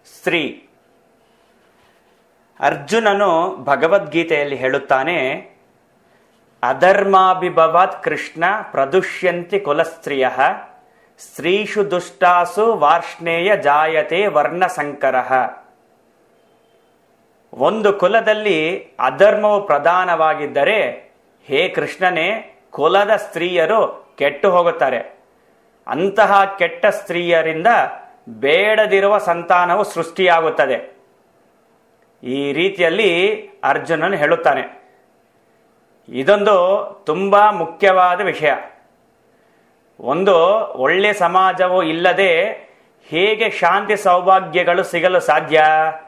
ಸ್ತ್ರೀ ಅರ್ಜುನನು ಭಗವದ್ಗೀತೆಯಲ್ಲಿ ಹೇಳುತ್ತಾನೆ ಅಧರ್ಮಾಭಿಭವಾತ್ ಕೃಷ್ಣ ಪ್ರದುಷ್ಯಂತಿ ಕುಲಸ್ತ್ರೀಯ ಸ್ತ್ರೀಷು ದುಷ್ಟಾಸು ವಾರ್ಷ್ಣೇಯ ಜಾಯತೆ ವರ್ಣಸಂಕರ ಒಂದು ಕುಲದಲ್ಲಿ ಅಧರ್ಮವು ಪ್ರಧಾನವಾಗಿದ್ದರೆ ಹೇ ಕೃಷ್ಣನೇ ಕುಲದ ಸ್ತ್ರೀಯರು ಕೆಟ್ಟು ಹೋಗುತ್ತಾರೆ ಅಂತಹ ಕೆಟ್ಟ ಸ್ತ್ರೀಯರಿಂದ ಬೇಡದಿರುವ ಸಂತಾನವು ಸೃಷ್ಟಿಯಾಗುತ್ತದೆ ಈ ರೀತಿಯಲ್ಲಿ ಅರ್ಜುನನು ಹೇಳುತ್ತಾನೆ ಇದೊಂದು ತುಂಬಾ ಮುಖ್ಯವಾದ ವಿಷಯ ಒಂದು ಒಳ್ಳೆ ಸಮಾಜವು ಇಲ್ಲದೆ ಹೇಗೆ ಶಾಂತಿ ಸೌಭಾಗ್ಯಗಳು ಸಿಗಲು ಸಾಧ್ಯ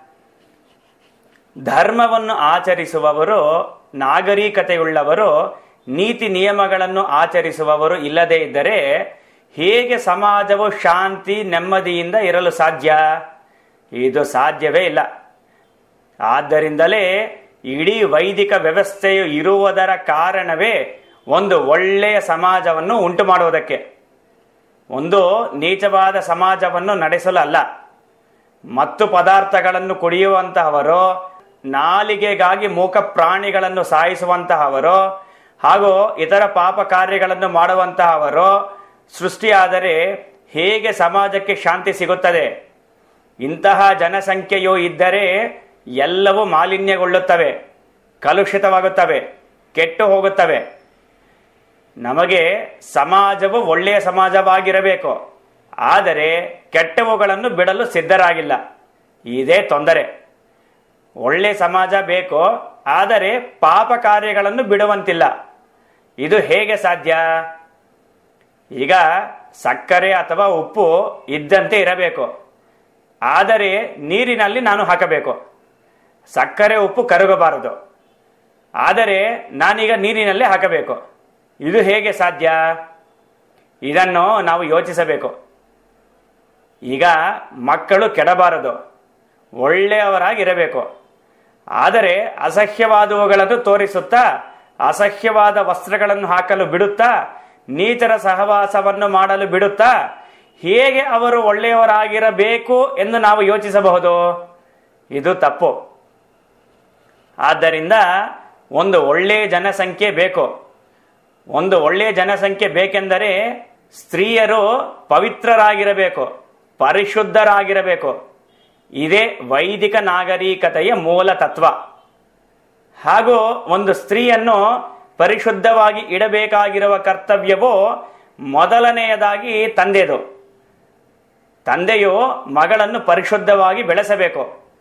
ಧರ್ಮವನ್ನು ಆಚರಿಸುವವರು ನಾಗರಿಕತೆಯುಳ್ಳವರು ನೀತಿ ನಿಯಮಗಳನ್ನು ಆಚರಿಸುವವರು ಇಲ್ಲದೇ ಇದ್ದರೆ ಹೇಗೆ ಸಮಾಜವು ಶಾಂತಿ ನೆಮ್ಮದಿಯಿಂದ ಇರಲು ಸಾಧ್ಯ ಇದು ಸಾಧ್ಯವೇ ಇಲ್ಲ ಆದ್ದರಿಂದಲೇ ಇಡೀ ವೈದಿಕ ವ್ಯವಸ್ಥೆಯು ಇರುವುದರ ಕಾರಣವೇ ಒಂದು ಒಳ್ಳೆಯ ಸಮಾಜವನ್ನು ಉಂಟು ಮಾಡುವುದಕ್ಕೆ ಒಂದು ನೀಚವಾದ ಸಮಾಜವನ್ನು ನಡೆಸಲು ಅಲ್ಲ ಮತ್ತು ಪದಾರ್ಥಗಳನ್ನು ಕುಡಿಯುವಂತಹವರು ನಾಲಿಗೆಗಾಗಿ ಮೂಕ ಪ್ರಾಣಿಗಳನ್ನು ಸಾಯಿಸುವಂತಹವರು ಹಾಗೂ ಇತರ ಪಾಪ ಕಾರ್ಯಗಳನ್ನು ಮಾಡುವಂತಹವರು ಸೃಷ್ಟಿಯಾದರೆ ಹೇಗೆ ಸಮಾಜಕ್ಕೆ ಶಾಂತಿ ಸಿಗುತ್ತದೆ ಇಂತಹ ಜನಸಂಖ್ಯೆಯು ಇದ್ದರೆ ಎಲ್ಲವೂ ಮಾಲಿನ್ಯಗೊಳ್ಳುತ್ತವೆ ಕಲುಷಿತವಾಗುತ್ತವೆ ಕೆಟ್ಟು ಹೋಗುತ್ತವೆ ನಮಗೆ ಸಮಾಜವು ಒಳ್ಳೆಯ ಸಮಾಜವಾಗಿರಬೇಕು ಆದರೆ ಕೆಟ್ಟವುಗಳನ್ನು ಬಿಡಲು ಸಿದ್ಧರಾಗಿಲ್ಲ ಇದೇ ತೊಂದರೆ ಒಳ್ಳೆ ಸಮಾಜ ಬೇಕು ಆದರೆ ಪಾಪ ಕಾರ್ಯಗಳನ್ನು ಬಿಡುವಂತಿಲ್ಲ ಇದು ಹೇಗೆ ಸಾಧ್ಯ ಈಗ ಸಕ್ಕರೆ ಅಥವಾ ಉಪ್ಪು ಇದ್ದಂತೆ ಇರಬೇಕು ಆದರೆ ನೀರಿನಲ್ಲಿ ನಾನು ಹಾಕಬೇಕು ಸಕ್ಕರೆ ಉಪ್ಪು ಕರಗಬಾರದು ಆದರೆ ನಾನೀಗ ನೀರಿನಲ್ಲೇ ಹಾಕಬೇಕು ಇದು ಹೇಗೆ ಸಾಧ್ಯ ಇದನ್ನು ನಾವು ಯೋಚಿಸಬೇಕು ಈಗ ಮಕ್ಕಳು ಕೆಡಬಾರದು ಒಳ್ಳೆಯವರಾಗಿರಬೇಕು ಆದರೆ ಅಸಹ್ಯವಾದವುಗಳನ್ನು ತೋರಿಸುತ್ತಾ ಅಸಹ್ಯವಾದ ವಸ್ತ್ರಗಳನ್ನು ಹಾಕಲು ಬಿಡುತ್ತಾ ನೀಚರ ಸಹವಾಸವನ್ನು ಮಾಡಲು ಬಿಡುತ್ತಾ ಹೇಗೆ ಅವರು ಒಳ್ಳೆಯವರಾಗಿರಬೇಕು ಎಂದು ನಾವು ಯೋಚಿಸಬಹುದು ಇದು ತಪ್ಪು ಆದ್ದರಿಂದ ಒಂದು ಒಳ್ಳೆಯ ಜನಸಂಖ್ಯೆ ಬೇಕು ಒಂದು ಒಳ್ಳೆಯ ಜನಸಂಖ್ಯೆ ಬೇಕೆಂದರೆ ಸ್ತ್ರೀಯರು ಪವಿತ್ರರಾಗಿರಬೇಕು ಪರಿಶುದ್ಧರಾಗಿರಬೇಕು ಇದೇ ವೈದಿಕ ನಾಗರಿಕತೆಯ ಮೂಲ ತತ್ವ ಹಾಗೂ ಒಂದು ಸ್ತ್ರೀಯನ್ನು ಪರಿಶುದ್ಧವಾಗಿ ಇಡಬೇಕಾಗಿರುವ ಕರ್ತವ್ಯವು ಮೊದಲನೆಯದಾಗಿ ತಂದೆದು ತಂದೆಯು ಮಗಳನ್ನು ಪರಿಶುದ್ಧವಾಗಿ ಬೆಳೆಸಬೇಕು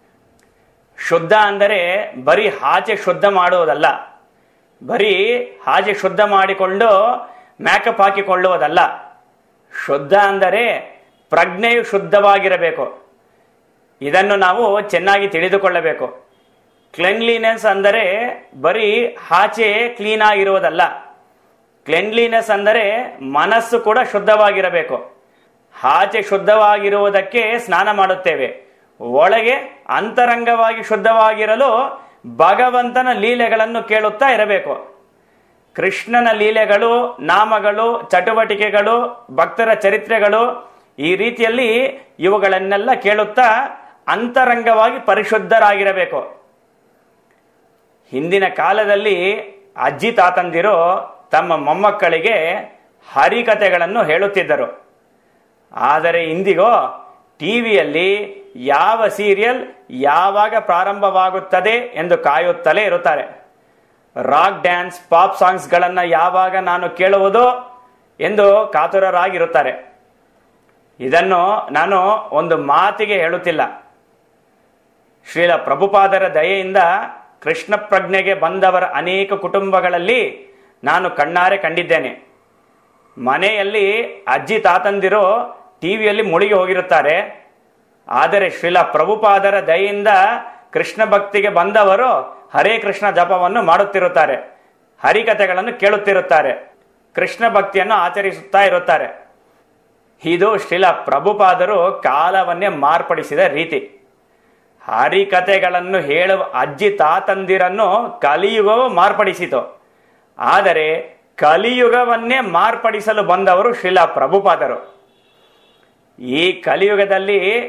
ಶುದ್ಧ ಅಂದರೆ ಬರೀ ಹಾಚೆ ಶುದ್ಧ ಮಾಡುವುದಲ್ಲ ಬರೀ ಹಾಗೆ ಶುದ್ಧ ಮಾಡಿಕೊಂಡು ಮ್ಯಾಕಪ್ ಹಾಕಿಕೊಳ್ಳುವುದಲ್ಲ ಶುದ್ಧ ಅಂದರೆ ಪ್ರಜ್ಞೆಯು ಶುದ್ಧವಾಗಿರಬೇಕು ಇದನ್ನು ನಾವು ಚೆನ್ನಾಗಿ ತಿಳಿದುಕೊಳ್ಳಬೇಕು ಕ್ಲೆನ್ಲಿನೆಸ್ ಅಂದರೆ ಬರೀ ಆಚೆ ಕ್ಲೀನ್ ಆಗಿರುವುದಲ್ಲ ಕ್ಲೆನ್ಲಿನೆಸ್ ಅಂದರೆ ಮನಸ್ಸು ಕೂಡ ಶುದ್ಧವಾಗಿರಬೇಕು ಆಚೆ ಶುದ್ಧವಾಗಿರುವುದಕ್ಕೆ ಸ್ನಾನ ಮಾಡುತ್ತೇವೆ ಒಳಗೆ ಅಂತರಂಗವಾಗಿ ಶುದ್ಧವಾಗಿರಲು ಭಗವಂತನ ಲೀಲೆಗಳನ್ನು ಕೇಳುತ್ತಾ ಇರಬೇಕು ಕೃಷ್ಣನ ಲೀಲೆಗಳು ನಾಮಗಳು ಚಟುವಟಿಕೆಗಳು ಭಕ್ತರ ಚರಿತ್ರೆಗಳು ಈ ರೀತಿಯಲ್ಲಿ ಇವುಗಳನ್ನೆಲ್ಲ ಕೇಳುತ್ತಾ ಅಂತರಂಗವಾಗಿ ಪರಿಶುದ್ಧರಾಗಿರಬೇಕು ಹಿಂದಿನ ಕಾಲದಲ್ಲಿ ಅಜ್ಜಿ ತಾತಂದಿರು ತಮ್ಮ ಮೊಮ್ಮಕ್ಕಳಿಗೆ ಹರಿಕತೆಗಳನ್ನು ಹೇಳುತ್ತಿದ್ದರು ಆದರೆ ಇಂದಿಗೋ ಟಿವಿಯಲ್ಲಿ ಯಾವ ಸೀರಿಯಲ್ ಯಾವಾಗ ಪ್ರಾರಂಭವಾಗುತ್ತದೆ ಎಂದು ಕಾಯುತ್ತಲೇ ಇರುತ್ತಾರೆ ರಾಕ್ ಡ್ಯಾನ್ಸ್ ಪಾಪ್ ಸಾಂಗ್ಸ್ಗಳನ್ನು ಯಾವಾಗ ನಾನು ಕೇಳುವುದು ಎಂದು ಕಾತುರರಾಗಿರುತ್ತಾರೆ ಇದನ್ನು ನಾನು ಒಂದು ಮಾತಿಗೆ ಹೇಳುತ್ತಿಲ್ಲ ಶ್ರೀಲ ಪ್ರಭುಪಾದರ ದಯೆಯಿಂದ ಕೃಷ್ಣ ಪ್ರಜ್ಞೆಗೆ ಬಂದವರ ಅನೇಕ ಕುಟುಂಬಗಳಲ್ಲಿ ನಾನು ಕಣ್ಣಾರೆ ಕಂಡಿದ್ದೇನೆ ಮನೆಯಲ್ಲಿ ಅಜ್ಜಿ ತಾತಂದಿರು ಟಿವಿಯಲ್ಲಿ ಮುಳುಗಿ ಹೋಗಿರುತ್ತಾರೆ ಆದರೆ ಶ್ರೀಲ ಪ್ರಭುಪಾದರ ದಯೆಯಿಂದ ಕೃಷ್ಣ ಭಕ್ತಿಗೆ ಬಂದವರು ಹರೇ ಕೃಷ್ಣ ಜಪವನ್ನು ಮಾಡುತ್ತಿರುತ್ತಾರೆ ಹರಿಕಥೆಗಳನ್ನು ಕೇಳುತ್ತಿರುತ್ತಾರೆ ಕೃಷ್ಣ ಭಕ್ತಿಯನ್ನು ಆಚರಿಸುತ್ತಾ ಇರುತ್ತಾರೆ ಇದು ಶ್ರೀಲ ಪ್ರಭುಪಾದರು ಕಾಲವನ್ನೇ ಮಾರ್ಪಡಿಸಿದ ರೀತಿ ಹರಿಕಥೆಗಳನ್ನು ಹೇಳುವ ಅಜ್ಜಿ ತಾತಂದಿರನ್ನು ಕಲಿಯುಗವು ಮಾರ್ಪಡಿಸಿತು ಆದರೆ ಕಲಿಯುಗವನ್ನೇ ಮಾರ್ಪಡಿಸಲು ಬಂದವರು ಶ್ರೀಲ ಪ್ರಭುಪಾದರು ಈ ಕಲಿಯುಗದಲ್ಲಿ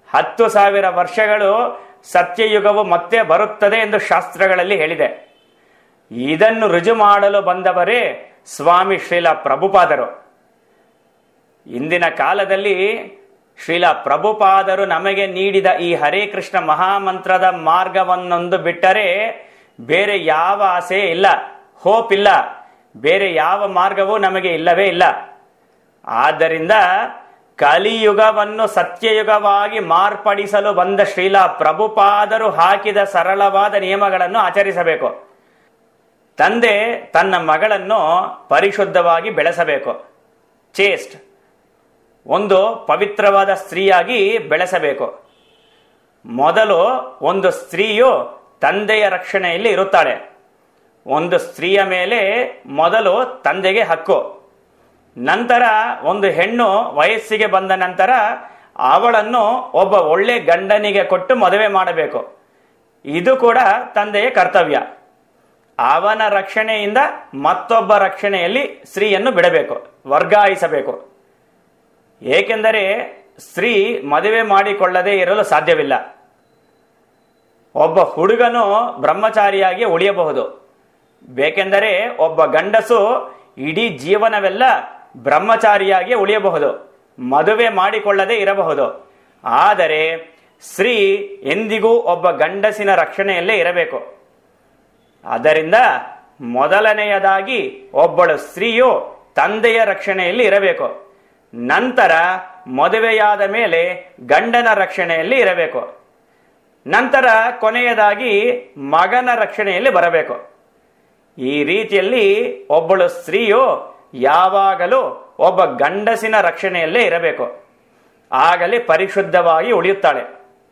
ಹತ್ತು ಸಾವಿರ ವರ್ಷಗಳು ಸತ್ಯಯುಗವು ಮತ್ತೆ ಬರುತ್ತದೆ ಎಂದು ಶಾಸ್ತ್ರಗಳಲ್ಲಿ ಹೇಳಿದೆ ಇದನ್ನು ರುಜು ಮಾಡಲು ಬಂದವರೇ ಸ್ವಾಮಿ ಶ್ರೀಲ ಪ್ರಭುಪಾದರು ಇಂದಿನ ಕಾಲದಲ್ಲಿ ಶ್ರೀಲ ಪ್ರಭುಪಾದರು ನಮಗೆ ನೀಡಿದ ಈ ಹರೇ ಕೃಷ್ಣ ಮಹಾಮಂತ್ರದ ಮಾರ್ಗವನ್ನೊಂದು ಬಿಟ್ಟರೆ ಬೇರೆ ಯಾವ ಆಸೆ ಇಲ್ಲ ಹೋಪ್ ಇಲ್ಲ ಬೇರೆ ಯಾವ ಮಾರ್ಗವೂ ನಮಗೆ ಇಲ್ಲವೇ ಇಲ್ಲ ಆದ್ದರಿಂದ ಕಲಿಯುಗವನ್ನು ಸತ್ಯಯುಗವಾಗಿ ಮಾರ್ಪಡಿಸಲು ಬಂದ ಶ್ರೀಲ ಪ್ರಭುಪಾದರು ಹಾಕಿದ ಸರಳವಾದ ನಿಯಮಗಳನ್ನು ಆಚರಿಸಬೇಕು ತಂದೆ ತನ್ನ ಮಗಳನ್ನು ಪರಿಶುದ್ಧವಾಗಿ ಬೆಳೆಸಬೇಕು ಚೇಸ್ಟ್ ಒಂದು ಪವಿತ್ರವಾದ ಸ್ತ್ರೀಯಾಗಿ ಬೆಳೆಸಬೇಕು ಮೊದಲು ಒಂದು ಸ್ತ್ರೀಯು ತಂದೆಯ ರಕ್ಷಣೆಯಲ್ಲಿ ಇರುತ್ತಾಳೆ ಒಂದು ಸ್ತ್ರೀಯ ಮೇಲೆ ಮೊದಲು ತಂದೆಗೆ ಹಕ್ಕು ನಂತರ ಒಂದು ಹೆಣ್ಣು ವಯಸ್ಸಿಗೆ ಬಂದ ನಂತರ ಅವಳನ್ನು ಒಬ್ಬ ಒಳ್ಳೆ ಗಂಡನಿಗೆ ಕೊಟ್ಟು ಮದುವೆ ಮಾಡಬೇಕು ಇದು ಕೂಡ ತಂದೆಯ ಕರ್ತವ್ಯ ಅವನ ರಕ್ಷಣೆಯಿಂದ ಮತ್ತೊಬ್ಬ ರಕ್ಷಣೆಯಲ್ಲಿ ಸ್ತ್ರೀಯನ್ನು ಬಿಡಬೇಕು ವರ್ಗಾಯಿಸಬೇಕು ಏಕೆಂದರೆ ಸ್ತ್ರೀ ಮದುವೆ ಮಾಡಿಕೊಳ್ಳದೆ ಇರಲು ಸಾಧ್ಯವಿಲ್ಲ ಒಬ್ಬ ಹುಡುಗನು ಬ್ರಹ್ಮಚಾರಿಯಾಗಿ ಉಳಿಯಬಹುದು ಬೇಕೆಂದರೆ ಒಬ್ಬ ಗಂಡಸು ಇಡೀ ಜೀವನವೆಲ್ಲ ಬ್ರಹ್ಮಚಾರಿಯಾಗಿ ಉಳಿಯಬಹುದು ಮದುವೆ ಮಾಡಿಕೊಳ್ಳದೆ ಇರಬಹುದು ಆದರೆ ಸ್ತ್ರೀ ಎಂದಿಗೂ ಒಬ್ಬ ಗಂಡಸಿನ ರಕ್ಷಣೆಯಲ್ಲೇ ಇರಬೇಕು ಆದ್ದರಿಂದ ಮೊದಲನೆಯದಾಗಿ ಒಬ್ಬಳು ಸ್ತ್ರೀಯು ತಂದೆಯ ರಕ್ಷಣೆಯಲ್ಲಿ ಇರಬೇಕು ನಂತರ ಮದುವೆಯಾದ ಮೇಲೆ ಗಂಡನ ರಕ್ಷಣೆಯಲ್ಲಿ ಇರಬೇಕು ನಂತರ ಕೊನೆಯದಾಗಿ ಮಗನ ರಕ್ಷಣೆಯಲ್ಲಿ ಬರಬೇಕು ಈ ರೀತಿಯಲ್ಲಿ ಒಬ್ಬಳು ಸ್ತ್ರೀಯು ಯಾವಾಗಲೂ ಒಬ್ಬ ಗಂಡಸಿನ ರಕ್ಷಣೆಯಲ್ಲೇ ಇರಬೇಕು ಆಗಲೇ ಪರಿಶುದ್ಧವಾಗಿ ಉಳಿಯುತ್ತಾಳೆ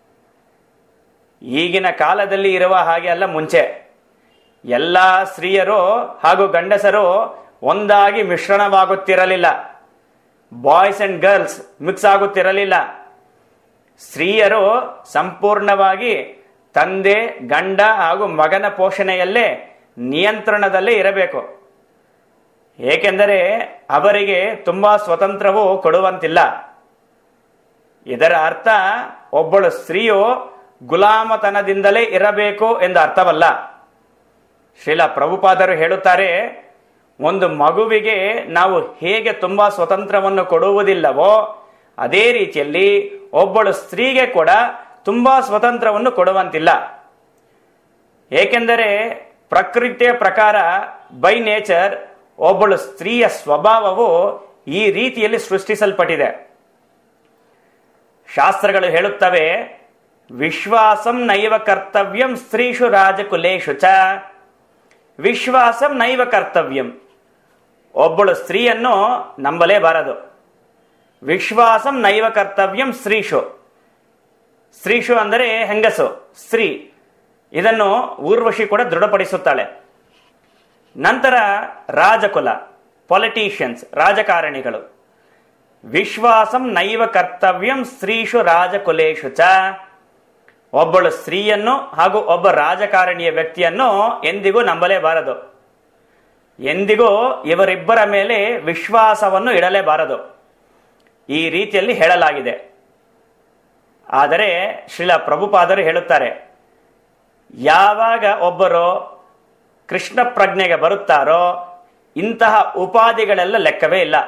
ಈಗಿನ ಕಾಲದಲ್ಲಿ ಇರುವ ಹಾಗೆ ಅಲ್ಲ ಮುಂಚೆ ಎಲ್ಲ ಸ್ತ್ರೀಯರು ಹಾಗೂ ಗಂಡಸರು ಒಂದಾಗಿ ಮಿಶ್ರಣವಾಗುತ್ತಿರಲಿಲ್ಲ ಬಾಯ್ಸ್ ಅಂಡ್ ಗರ್ಲ್ಸ್ ಮಿಕ್ಸ್ ಆಗುತ್ತಿರಲಿಲ್ಲ ಸ್ತ್ರೀಯರು ಸಂಪೂರ್ಣವಾಗಿ ತಂದೆ ಗಂಡ ಹಾಗೂ ಮಗನ ಪೋಷಣೆಯಲ್ಲೇ ನಿಯಂತ್ರಣದಲ್ಲೇ ಇರಬೇಕು ಏಕೆಂದರೆ ಅವರಿಗೆ ತುಂಬಾ ಸ್ವತಂತ್ರವು ಕೊಡುವಂತಿಲ್ಲ ಇದರ ಅರ್ಥ ಒಬ್ಬಳು ಸ್ತ್ರೀಯು ಗುಲಾಮತನದಿಂದಲೇ ಇರಬೇಕು ಎಂದು ಅರ್ಥವಲ್ಲ ಶ್ರೀಲ ಪ್ರಭುಪಾದರು ಹೇಳುತ್ತಾರೆ ಒಂದು ಮಗುವಿಗೆ ನಾವು ಹೇಗೆ ತುಂಬಾ ಸ್ವತಂತ್ರವನ್ನು ಕೊಡುವುದಿಲ್ಲವೋ ಅದೇ ರೀತಿಯಲ್ಲಿ ಒಬ್ಬಳು ಸ್ತ್ರೀಗೆ ಕೂಡ ತುಂಬಾ ಸ್ವತಂತ್ರವನ್ನು ಕೊಡುವಂತಿಲ್ಲ ಏಕೆಂದರೆ ಪ್ರಕೃತಿಯ ಪ್ರಕಾರ ಬೈ ನೇಚರ್ ಒಬ್ಬಳು ಸ್ತ್ರೀಯ ಸ್ವಭಾವವು ಈ ರೀತಿಯಲ್ಲಿ ಸೃಷ್ಟಿಸಲ್ಪಟ್ಟಿದೆ ಶಾಸ್ತ್ರಗಳು ಹೇಳುತ್ತವೆ ವಿಶ್ವಾಸಂ ನೈವ ಕರ್ತವ್ಯಂ ಸ್ತ್ರೀಷು ರಾಜಕುಲೇಶು ಚ ವಿಶ್ವಾಸಂ ನೈವ ಕರ್ತವ್ಯಂ ಒಬ್ಬಳು ಸ್ತ್ರೀಯನ್ನು ನಂಬಲೇಬಾರದು ವಿಶ್ವಾಸಂ ನೈವ ಕರ್ತವ್ಯಂ ಸ್ತ್ರೀಷು ಸ್ತ್ರೀಷು ಅಂದರೆ ಹೆಂಗಸು ಸ್ತ್ರೀ ಇದನ್ನು ಊರ್ವಶಿ ಕೂಡ ದೃಢಪಡಿಸುತ್ತಾಳೆ ನಂತರ ರಾಜಕುಲ ಪೊಲಿಟಿಷಿಯನ್ಸ್ ರಾಜಕಾರಣಿಗಳು ವಿಶ್ವಾಸಂ ನೈವ ಕರ್ತವ್ಯಂ ಸ್ತ್ರೀಷು ರಾಜಕುಲೇಶು ಚ ಒಬ್ಬಳು ಸ್ತ್ರೀಯನ್ನು ಹಾಗೂ ಒಬ್ಬ ರಾಜಕಾರಣಿಯ ವ್ಯಕ್ತಿಯನ್ನು ಎಂದಿಗೂ ನಂಬಲೇಬಾರದು ಎಂದಿಗೂ ಇವರಿಬ್ಬರ ಮೇಲೆ ವಿಶ್ವಾಸವನ್ನು ಇಡಲೇಬಾರದು ಈ ರೀತಿಯಲ್ಲಿ ಹೇಳಲಾಗಿದೆ ಆದರೆ ಶ್ರೀಲ ಪ್ರಭುಪಾದರು ಹೇಳುತ್ತಾರೆ ಯಾವಾಗ ಒಬ್ಬರು ಕೃಷ್ಣ ಪ್ರಜ್ಞೆಗೆ ಬರುತ್ತಾರೋ ಇಂತಹ ಉಪಾಧಿಗಳೆಲ್ಲ ಲೆಕ್ಕವೇ ಇಲ್ಲ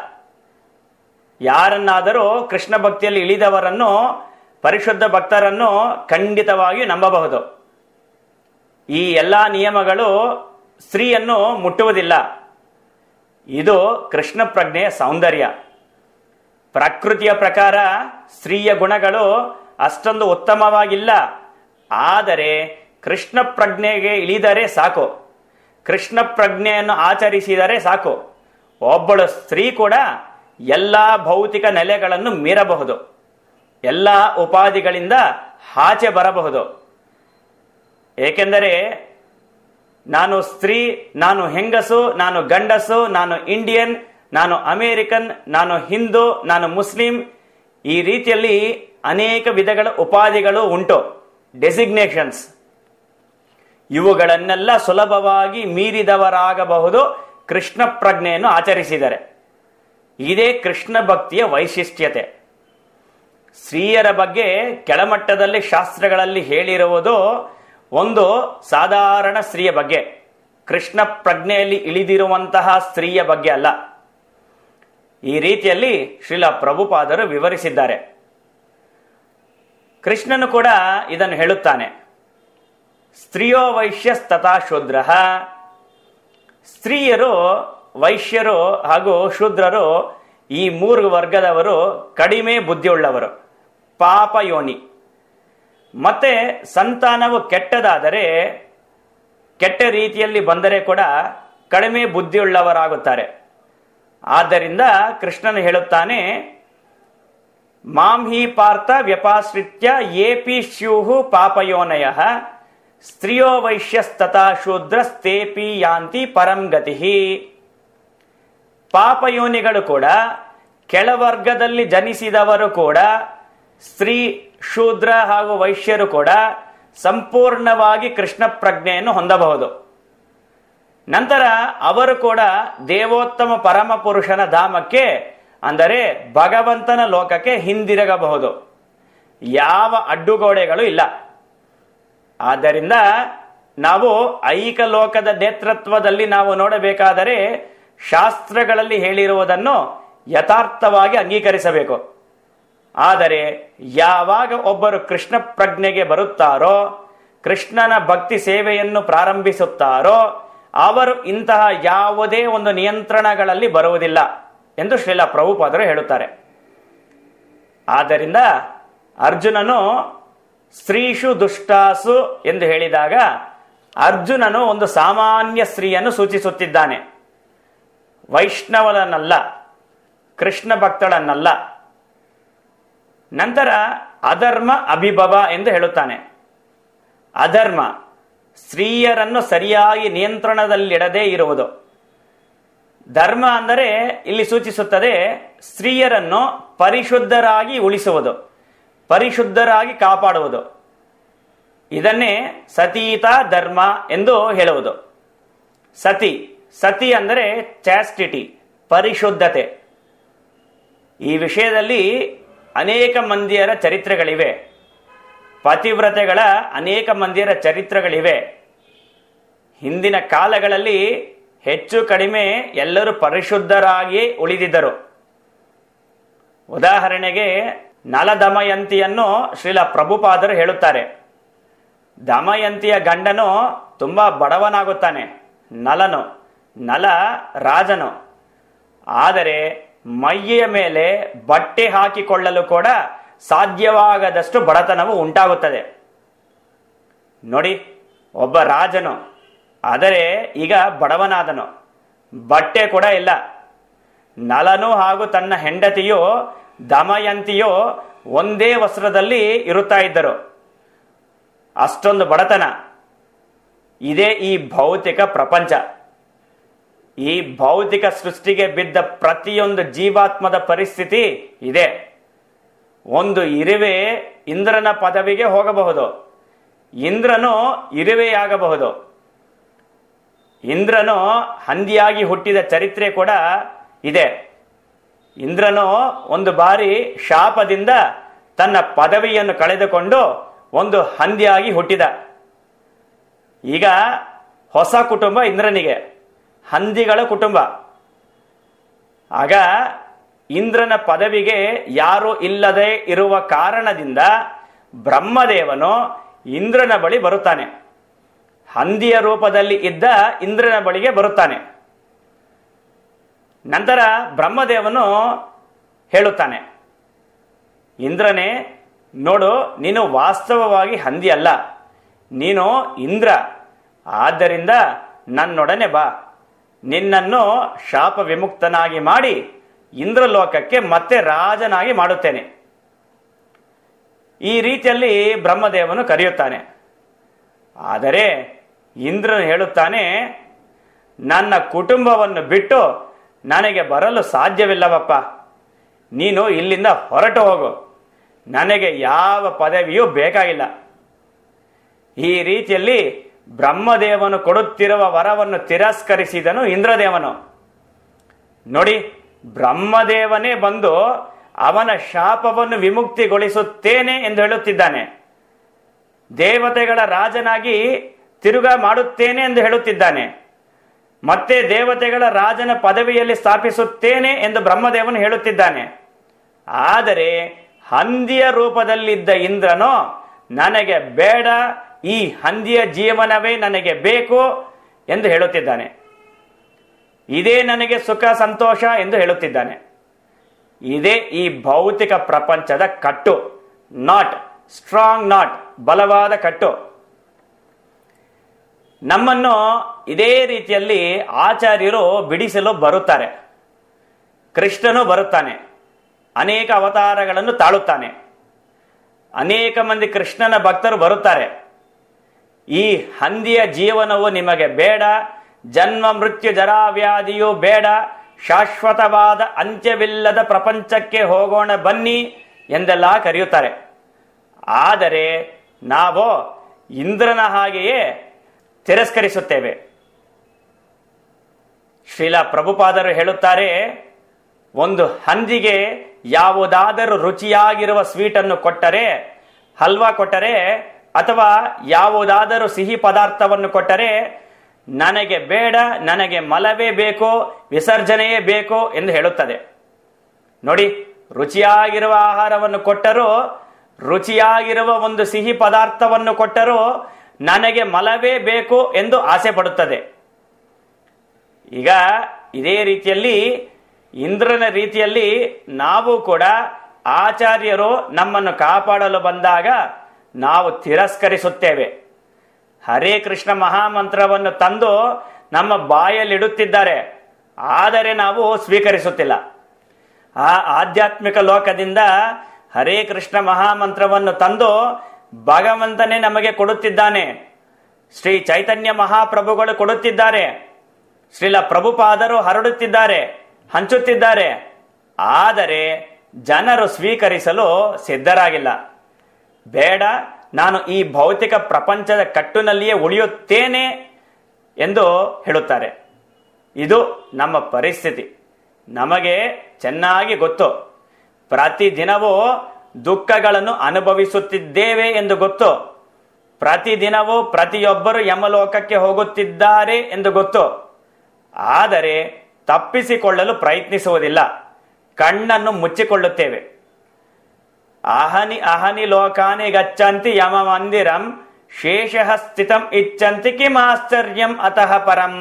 ಯಾರನ್ನಾದರೂ ಕೃಷ್ಣ ಭಕ್ತಿಯಲ್ಲಿ ಇಳಿದವರನ್ನು ಪರಿಶುದ್ಧ ಭಕ್ತರನ್ನು ಖಂಡಿತವಾಗಿಯೂ ನಂಬಬಹುದು ಈ ಎಲ್ಲ ನಿಯಮಗಳು ಸ್ತ್ರೀಯನ್ನು ಮುಟ್ಟುವುದಿಲ್ಲ ಇದು ಕೃಷ್ಣ ಪ್ರಜ್ಞೆಯ ಸೌಂದರ್ಯ ಪ್ರಕೃತಿಯ ಪ್ರಕಾರ ಸ್ತ್ರೀಯ ಗುಣಗಳು ಅಷ್ಟೊಂದು ಉತ್ತಮವಾಗಿಲ್ಲ ಆದರೆ ಕೃಷ್ಣ ಪ್ರಜ್ಞೆಗೆ ಇಳಿದರೆ ಸಾಕು ಕೃಷ್ಣ ಪ್ರಜ್ಞೆಯನ್ನು ಆಚರಿಸಿದರೆ ಸಾಕು ಒಬ್ಬಳು ಸ್ತ್ರೀ ಕೂಡ ಎಲ್ಲ ಭೌತಿಕ ನೆಲೆಗಳನ್ನು ಮೀರಬಹುದು ಎಲ್ಲ ಉಪಾಧಿಗಳಿಂದ ಆಚೆ ಬರಬಹುದು ಏಕೆಂದರೆ ನಾನು ಸ್ತ್ರೀ ನಾನು ಹೆಂಗಸು ನಾನು ಗಂಡಸು ನಾನು ಇಂಡಿಯನ್ ನಾನು ಅಮೇರಿಕನ್ ನಾನು ಹಿಂದೂ ನಾನು ಮುಸ್ಲಿಂ ಈ ರೀತಿಯಲ್ಲಿ ಅನೇಕ ವಿಧಗಳ ಉಪಾಧಿಗಳು ಉಂಟು ಡೆಸಿಗ್ನೇಷನ್ಸ್ ಇವುಗಳನ್ನೆಲ್ಲ ಸುಲಭವಾಗಿ ಮೀರಿದವರಾಗಬಹುದು ಕೃಷ್ಣ ಪ್ರಜ್ಞೆಯನ್ನು ಆಚರಿಸಿದರೆ ಇದೇ ಕೃಷ್ಣ ಭಕ್ತಿಯ ವೈಶಿಷ್ಟ್ಯತೆ ಸ್ತ್ರೀಯರ ಬಗ್ಗೆ ಕೆಳಮಟ್ಟದಲ್ಲಿ ಶಾಸ್ತ್ರಗಳಲ್ಲಿ ಹೇಳಿರುವುದು ಒಂದು ಸಾಧಾರಣ ಸ್ತ್ರೀಯ ಬಗ್ಗೆ ಕೃಷ್ಣ ಪ್ರಜ್ಞೆಯಲ್ಲಿ ಇಳಿದಿರುವಂತಹ ಸ್ತ್ರೀಯ ಬಗ್ಗೆ ಅಲ್ಲ ಈ ರೀತಿಯಲ್ಲಿ ಶ್ರೀಲ ಪ್ರಭುಪಾದರು ವಿವರಿಸಿದ್ದಾರೆ ಕೃಷ್ಣನು ಕೂಡ ಇದನ್ನು ಹೇಳುತ್ತಾನೆ ಸ್ತ್ರೀಯೋ ವೈಶ್ಯಸ್ತಥಾ ಶೂದ್ರ ಸ್ತ್ರೀಯರು ವೈಶ್ಯರು ಹಾಗೂ ಶೂದ್ರರು ಈ ಮೂರು ವರ್ಗದವರು ಕಡಿಮೆ ಬುದ್ಧಿಯುಳ್ಳವರು ಪಾಪ ಯೋನಿ ಮತ್ತೆ ಸಂತಾನವು ಕೆಟ್ಟದಾದರೆ ಕೆಟ್ಟ ರೀತಿಯಲ್ಲಿ ಬಂದರೆ ಕೂಡ ಕಡಿಮೆ ಬುದ್ಧಿಯುಳ್ಳವರಾಗುತ್ತಾರೆ ಆದ್ದರಿಂದ ಕೃಷ್ಣನು ಹೇಳುತ್ತಾನೆ ಮಾಂ ಹಿ ಪಾರ್ಥ ವ್ಯಪಾಶ್ರಿತ್ಯ ಏಪಿ ಸ್ಯೂಹು ಪಾಪಯೋನಯ ಸ್ತ್ರೀಯೋ ವೈಶ್ಯಸ್ತಥಾ ಶೂದ್ರಸ್ತೇಪಿ ಯಾಂತಿ ಪರಂ ಗತಿ ಪಾಪಯೋನಿಗಳು ಕೂಡ ಕೆಳವರ್ಗದಲ್ಲಿ ಜನಿಸಿದವರು ಕೂಡ ಸ್ತ್ರೀ ಶೂದ್ರ ಹಾಗೂ ವೈಶ್ಯರು ಕೂಡ ಸಂಪೂರ್ಣವಾಗಿ ಕೃಷ್ಣ ಪ್ರಜ್ಞೆಯನ್ನು ಹೊಂದಬಹುದು ನಂತರ ಅವರು ಕೂಡ ದೇವೋತ್ತಮ ಪರಮ ಪುರುಷನ ಧಾಮಕ್ಕೆ ಅಂದರೆ ಭಗವಂತನ ಲೋಕಕ್ಕೆ ಹಿಂದಿರುಗಬಹುದು ಯಾವ ಅಡ್ಡುಗೋಡೆಗಳು ಇಲ್ಲ ಆದ್ದರಿಂದ ನಾವು ಐಕ ಲೋಕದ ನೇತೃತ್ವದಲ್ಲಿ ನಾವು ನೋಡಬೇಕಾದರೆ ಶಾಸ್ತ್ರಗಳಲ್ಲಿ ಹೇಳಿರುವುದನ್ನು ಯಥಾರ್ಥವಾಗಿ ಅಂಗೀಕರಿಸಬೇಕು ಆದರೆ ಯಾವಾಗ ಒಬ್ಬರು ಕೃಷ್ಣ ಪ್ರಜ್ಞೆಗೆ ಬರುತ್ತಾರೋ ಕೃಷ್ಣನ ಭಕ್ತಿ ಸೇವೆಯನ್ನು ಪ್ರಾರಂಭಿಸುತ್ತಾರೋ ಅವರು ಇಂತಹ ಯಾವುದೇ ಒಂದು ನಿಯಂತ್ರಣಗಳಲ್ಲಿ ಬರುವುದಿಲ್ಲ ಎಂದು ಶ್ರೀಲ ಪ್ರಭುಪಾದರು ಹೇಳುತ್ತಾರೆ ಆದ್ದರಿಂದ ಅರ್ಜುನನು ಸ್ತ್ರೀಷು ದುಷ್ಟಾಸು ಎಂದು ಹೇಳಿದಾಗ ಅರ್ಜುನನು ಒಂದು ಸಾಮಾನ್ಯ ಸ್ತ್ರೀಯನ್ನು ಸೂಚಿಸುತ್ತಿದ್ದಾನೆ ವೈಷ್ಣವನಲ್ಲ ಕೃಷ್ಣ ಭಕ್ತಳನ್ನಲ್ಲ ನಂತರ ಅಧರ್ಮ ಅಭಿಭವ ಎಂದು ಹೇಳುತ್ತಾನೆ ಅಧರ್ಮ ಸ್ತ್ರೀಯರನ್ನು ಸರಿಯಾಗಿ ನಿಯಂತ್ರಣದಲ್ಲಿಡದೇ ಇರುವುದು ಧರ್ಮ ಅಂದರೆ ಇಲ್ಲಿ ಸೂಚಿಸುತ್ತದೆ ಸ್ತ್ರೀಯರನ್ನು ಪರಿಶುದ್ಧರಾಗಿ ಉಳಿಸುವುದು ಪರಿಶುದ್ಧರಾಗಿ ಕಾಪಾಡುವುದು ಇದನ್ನೇ ಸತೀತ ಧರ್ಮ ಎಂದು ಹೇಳುವುದು ಸತಿ ಸತಿ ಅಂದರೆ ಚಾಸ್ಟಿಟಿ ಪರಿಶುದ್ಧತೆ ಈ ವಿಷಯದಲ್ಲಿ ಅನೇಕ ಮಂದಿಯರ ಚರಿತ್ರೆಗಳಿವೆ ಪತಿವ್ರತೆಗಳ ಅನೇಕ ಮಂದಿಯರ ಚರಿತ್ರೆಗಳಿವೆ ಹಿಂದಿನ ಕಾಲಗಳಲ್ಲಿ ಹೆಚ್ಚು ಕಡಿಮೆ ಎಲ್ಲರೂ ಪರಿಶುದ್ಧರಾಗಿಯೇ ಉಳಿದಿದ್ದರು ಉದಾಹರಣೆಗೆ ನಲದಮಯಂತಿಯನ್ನು ಶ್ರೀಲ ಪ್ರಭುಪಾದರು ಹೇಳುತ್ತಾರೆ ದಮಯಂತಿಯ ಗಂಡನು ತುಂಬಾ ಬಡವನಾಗುತ್ತಾನೆ ನಲನು ನಲ ರಾಜನು ಆದರೆ ಮೈಯ ಮೇಲೆ ಬಟ್ಟೆ ಹಾಕಿಕೊಳ್ಳಲು ಕೂಡ ಸಾಧ್ಯವಾಗದಷ್ಟು ಬಡತನವು ಉಂಟಾಗುತ್ತದೆ ನೋಡಿ ಒಬ್ಬ ರಾಜನು ಆದರೆ ಈಗ ಬಡವನಾದನು ಬಟ್ಟೆ ಕೂಡ ಇಲ್ಲ ನಲನು ಹಾಗೂ ತನ್ನ ಹೆಂಡತಿಯು ದಮಯಂತಿಯು ಒಂದೇ ವಸ್ತ್ರದಲ್ಲಿ ಇರುತ್ತಾ ಇದ್ದರು ಅಷ್ಟೊಂದು ಬಡತನ ಇದೇ ಈ ಭೌತಿಕ ಪ್ರಪಂಚ ಈ ಭೌತಿಕ ಸೃಷ್ಟಿಗೆ ಬಿದ್ದ ಪ್ರತಿಯೊಂದು ಜೀವಾತ್ಮದ ಪರಿಸ್ಥಿತಿ ಇದೆ ಒಂದು ಇರುವೆ ಇಂದ್ರನ ಪದವಿಗೆ ಹೋಗಬಹುದು ಇಂದ್ರನು ಇರುವೆಯಾಗಬಹುದು ಇಂದ್ರನು ಹಂದಿಯಾಗಿ ಹುಟ್ಟಿದ ಚರಿತ್ರೆ ಕೂಡ ಇದೆ ಇಂದ್ರನು ಒಂದು ಬಾರಿ ಶಾಪದಿಂದ ತನ್ನ ಪದವಿಯನ್ನು ಕಳೆದುಕೊಂಡು ಒಂದು ಹಂದಿಯಾಗಿ ಹುಟ್ಟಿದ ಈಗ ಹೊಸ ಕುಟುಂಬ ಇಂದ್ರನಿಗೆ ಹಂದಿಗಳ ಕುಟುಂಬ ಆಗ ಇಂದ್ರನ ಪದವಿಗೆ ಯಾರು ಇಲ್ಲದೆ ಇರುವ ಕಾರಣದಿಂದ ಬ್ರಹ್ಮದೇವನು ಇಂದ್ರನ ಬಳಿ ಬರುತ್ತಾನೆ ಹಂದಿಯ ರೂಪದಲ್ಲಿ ಇದ್ದ ಇಂದ್ರನ ಬಳಿಗೆ ಬರುತ್ತಾನೆ ನಂತರ ಬ್ರಹ್ಮದೇವನು ಹೇಳುತ್ತಾನೆ ಇಂದ್ರನೇ ನೋಡು ನೀನು ವಾಸ್ತವವಾಗಿ ಹಂದಿ ಅಲ್ಲ ನೀನು ಇಂದ್ರ ಆದ್ದರಿಂದ ನನ್ನೊಡನೆ ಬಾ ನಿನ್ನನ್ನು ಶಾಪ ವಿಮುಕ್ತನಾಗಿ ಮಾಡಿ ಇಂದ್ರಲೋಕಕ್ಕೆ ಮತ್ತೆ ರಾಜನಾಗಿ ಮಾಡುತ್ತೇನೆ ಈ ರೀತಿಯಲ್ಲಿ ಬ್ರಹ್ಮದೇವನು ಕರೆಯುತ್ತಾನೆ ಆದರೆ ಇಂದ್ರನು ಹೇಳುತ್ತಾನೆ ನನ್ನ ಕುಟುಂಬವನ್ನು ಬಿಟ್ಟು ನನಗೆ ಬರಲು ಸಾಧ್ಯವಿಲ್ಲವಪ್ಪ ನೀನು ಇಲ್ಲಿಂದ ಹೊರಟು ಹೋಗು ನನಗೆ ಯಾವ ಪದವಿಯೂ ಬೇಕಾಗಿಲ್ಲ ಈ ರೀತಿಯಲ್ಲಿ ಬ್ರಹ್ಮದೇವನು ಕೊಡುತ್ತಿರುವ ವರವನ್ನು ತಿರಸ್ಕರಿಸಿದನು ಇಂದ್ರದೇವನು ನೋಡಿ ಬ್ರಹ್ಮದೇವನೇ ಬಂದು ಅವನ ಶಾಪವನ್ನು ವಿಮುಕ್ತಿಗೊಳಿಸುತ್ತೇನೆ ಎಂದು ಹೇಳುತ್ತಿದ್ದಾನೆ ದೇವತೆಗಳ ರಾಜನಾಗಿ ತಿರುಗಾ ಮಾಡುತ್ತೇನೆ ಎಂದು ಹೇಳುತ್ತಿದ್ದಾನೆ ಮತ್ತೆ ದೇವತೆಗಳ ರಾಜನ ಪದವಿಯಲ್ಲಿ ಸ್ಥಾಪಿಸುತ್ತೇನೆ ಎಂದು ಬ್ರಹ್ಮದೇವನು ಹೇಳುತ್ತಿದ್ದಾನೆ ಆದರೆ ಹಂದಿಯ ರೂಪದಲ್ಲಿದ್ದ ಇಂದ್ರನು ನನಗೆ ಬೇಡ ಈ ಹಂದಿಯ ಜೀವನವೇ ನನಗೆ ಬೇಕು ಎಂದು ಹೇಳುತ್ತಿದ್ದಾನೆ ಇದೇ ನನಗೆ ಸುಖ ಸಂತೋಷ ಎಂದು ಹೇಳುತ್ತಿದ್ದಾನೆ ಇದೇ ಈ ಭೌತಿಕ ಪ್ರಪಂಚದ ಕಟ್ಟು ನಾಟ್ ಸ್ಟ್ರಾಂಗ್ ನಾಟ್ ಬಲವಾದ ಕಟ್ಟು ನಮ್ಮನ್ನು ಇದೇ ರೀತಿಯಲ್ಲಿ ಆಚಾರ್ಯರು ಬಿಡಿಸಲು ಬರುತ್ತಾರೆ ಕೃಷ್ಣನು ಬರುತ್ತಾನೆ ಅನೇಕ ಅವತಾರಗಳನ್ನು ತಾಳುತ್ತಾನೆ ಅನೇಕ ಮಂದಿ ಕೃಷ್ಣನ ಭಕ್ತರು ಬರುತ್ತಾರೆ ಈ ಹಂದಿಯ ಜೀವನವು ನಿಮಗೆ ಬೇಡ ಜನ್ಮ ಮೃತ್ಯು ಜರಾವ್ಯಾಧಿಯು ಬೇಡ ಶಾಶ್ವತವಾದ ಅಂತ್ಯವಿಲ್ಲದ ಪ್ರಪಂಚಕ್ಕೆ ಹೋಗೋಣ ಬನ್ನಿ ಎಂದೆಲ್ಲ ಕರೆಯುತ್ತಾರೆ ಆದರೆ ನಾವು ಇಂದ್ರನ ಹಾಗೆಯೇ ತಿರಸ್ಕರಿಸುತ್ತೇವೆ ಶ್ರೀಲ ಪ್ರಭುಪಾದರು ಹೇಳುತ್ತಾರೆ ಒಂದು ಹಂದಿಗೆ ಯಾವುದಾದರೂ ರುಚಿಯಾಗಿರುವ ಸ್ವೀಟನ್ನು ಕೊಟ್ಟರೆ ಹಲ್ವಾ ಕೊಟ್ಟರೆ ಅಥವಾ ಯಾವುದಾದರೂ ಸಿಹಿ ಪದಾರ್ಥವನ್ನು ಕೊಟ್ಟರೆ ನನಗೆ ಬೇಡ ನನಗೆ ಮಲವೇ ಬೇಕು ವಿಸರ್ಜನೆಯೇ ಬೇಕು ಎಂದು ಹೇಳುತ್ತದೆ ನೋಡಿ ರುಚಿಯಾಗಿರುವ ಆಹಾರವನ್ನು ಕೊಟ್ಟರೂ ರುಚಿಯಾಗಿರುವ ಒಂದು ಸಿಹಿ ಪದಾರ್ಥವನ್ನು ಕೊಟ್ಟರೂ ನನಗೆ ಮಲವೇ ಬೇಕು ಎಂದು ಆಸೆ ಪಡುತ್ತದೆ ಈಗ ಇದೇ ರೀತಿಯಲ್ಲಿ ಇಂದ್ರನ ರೀತಿಯಲ್ಲಿ ನಾವು ಕೂಡ ಆಚಾರ್ಯರು ನಮ್ಮನ್ನು ಕಾಪಾಡಲು ಬಂದಾಗ ನಾವು ತಿರಸ್ಕರಿಸುತ್ತೇವೆ ಹರೇ ಕೃಷ್ಣ ಮಹಾಮಂತ್ರವನ್ನು ತಂದು ನಮ್ಮ ಬಾಯಲ್ಲಿಡುತ್ತಿದ್ದಾರೆ ಆದರೆ ನಾವು ಸ್ವೀಕರಿಸುತ್ತಿಲ್ಲ ಆ ಆಧ್ಯಾತ್ಮಿಕ ಲೋಕದಿಂದ ಹರೇ ಕೃಷ್ಣ ಮಹಾಮಂತ್ರವನ್ನು ತಂದು ಭಗವಂತನೇ ನಮಗೆ ಕೊಡುತ್ತಿದ್ದಾನೆ ಶ್ರೀ ಚೈತನ್ಯ ಮಹಾಪ್ರಭುಗಳು ಕೊಡುತ್ತಿದ್ದಾರೆ ಶ್ರೀಲ ಪ್ರಭುಪಾದರು ಹರಡುತ್ತಿದ್ದಾರೆ ಹಂಚುತ್ತಿದ್ದಾರೆ ಆದರೆ ಜನರು ಸ್ವೀಕರಿಸಲು ಸಿದ್ಧರಾಗಿಲ್ಲ ಬೇಡ ನಾನು ಈ ಭೌತಿಕ ಪ್ರಪಂಚದ ಕಟ್ಟಿನಲ್ಲಿಯೇ ಉಳಿಯುತ್ತೇನೆ ಎಂದು ಹೇಳುತ್ತಾರೆ ಇದು ನಮ್ಮ ಪರಿಸ್ಥಿತಿ ನಮಗೆ ಚೆನ್ನಾಗಿ ಗೊತ್ತು ಪ್ರತಿದಿನವೂ ದುಃಖಗಳನ್ನು ಅನುಭವಿಸುತ್ತಿದ್ದೇವೆ ಎಂದು ಗೊತ್ತು ಪ್ರತಿದಿನವೂ ಪ್ರತಿಯೊಬ್ಬರು ಯಮಲೋಕಕ್ಕೆ ಹೋಗುತ್ತಿದ್ದಾರೆ ಎಂದು ಗೊತ್ತು ಆದರೆ ತಪ್ಪಿಸಿಕೊಳ್ಳಲು ಪ್ರಯತ್ನಿಸುವುದಿಲ್ಲ ಕಣ್ಣನ್ನು ಮುಚ್ಚಿಕೊಳ್ಳುತ್ತೇವೆ ಅಹನಿ ಅಹನಿ ಲೋಕಾನಿ ಗಚ್ಚಂತಿ ಯಮ ಮಂದಿರಂ ಶೇಷ ಸ್ಥಿತಂ ಇಚ್ಛಂತಿ ಕಿಮಾಶ್ಚರ್ಯಂ ಅತಃ ಪರಂ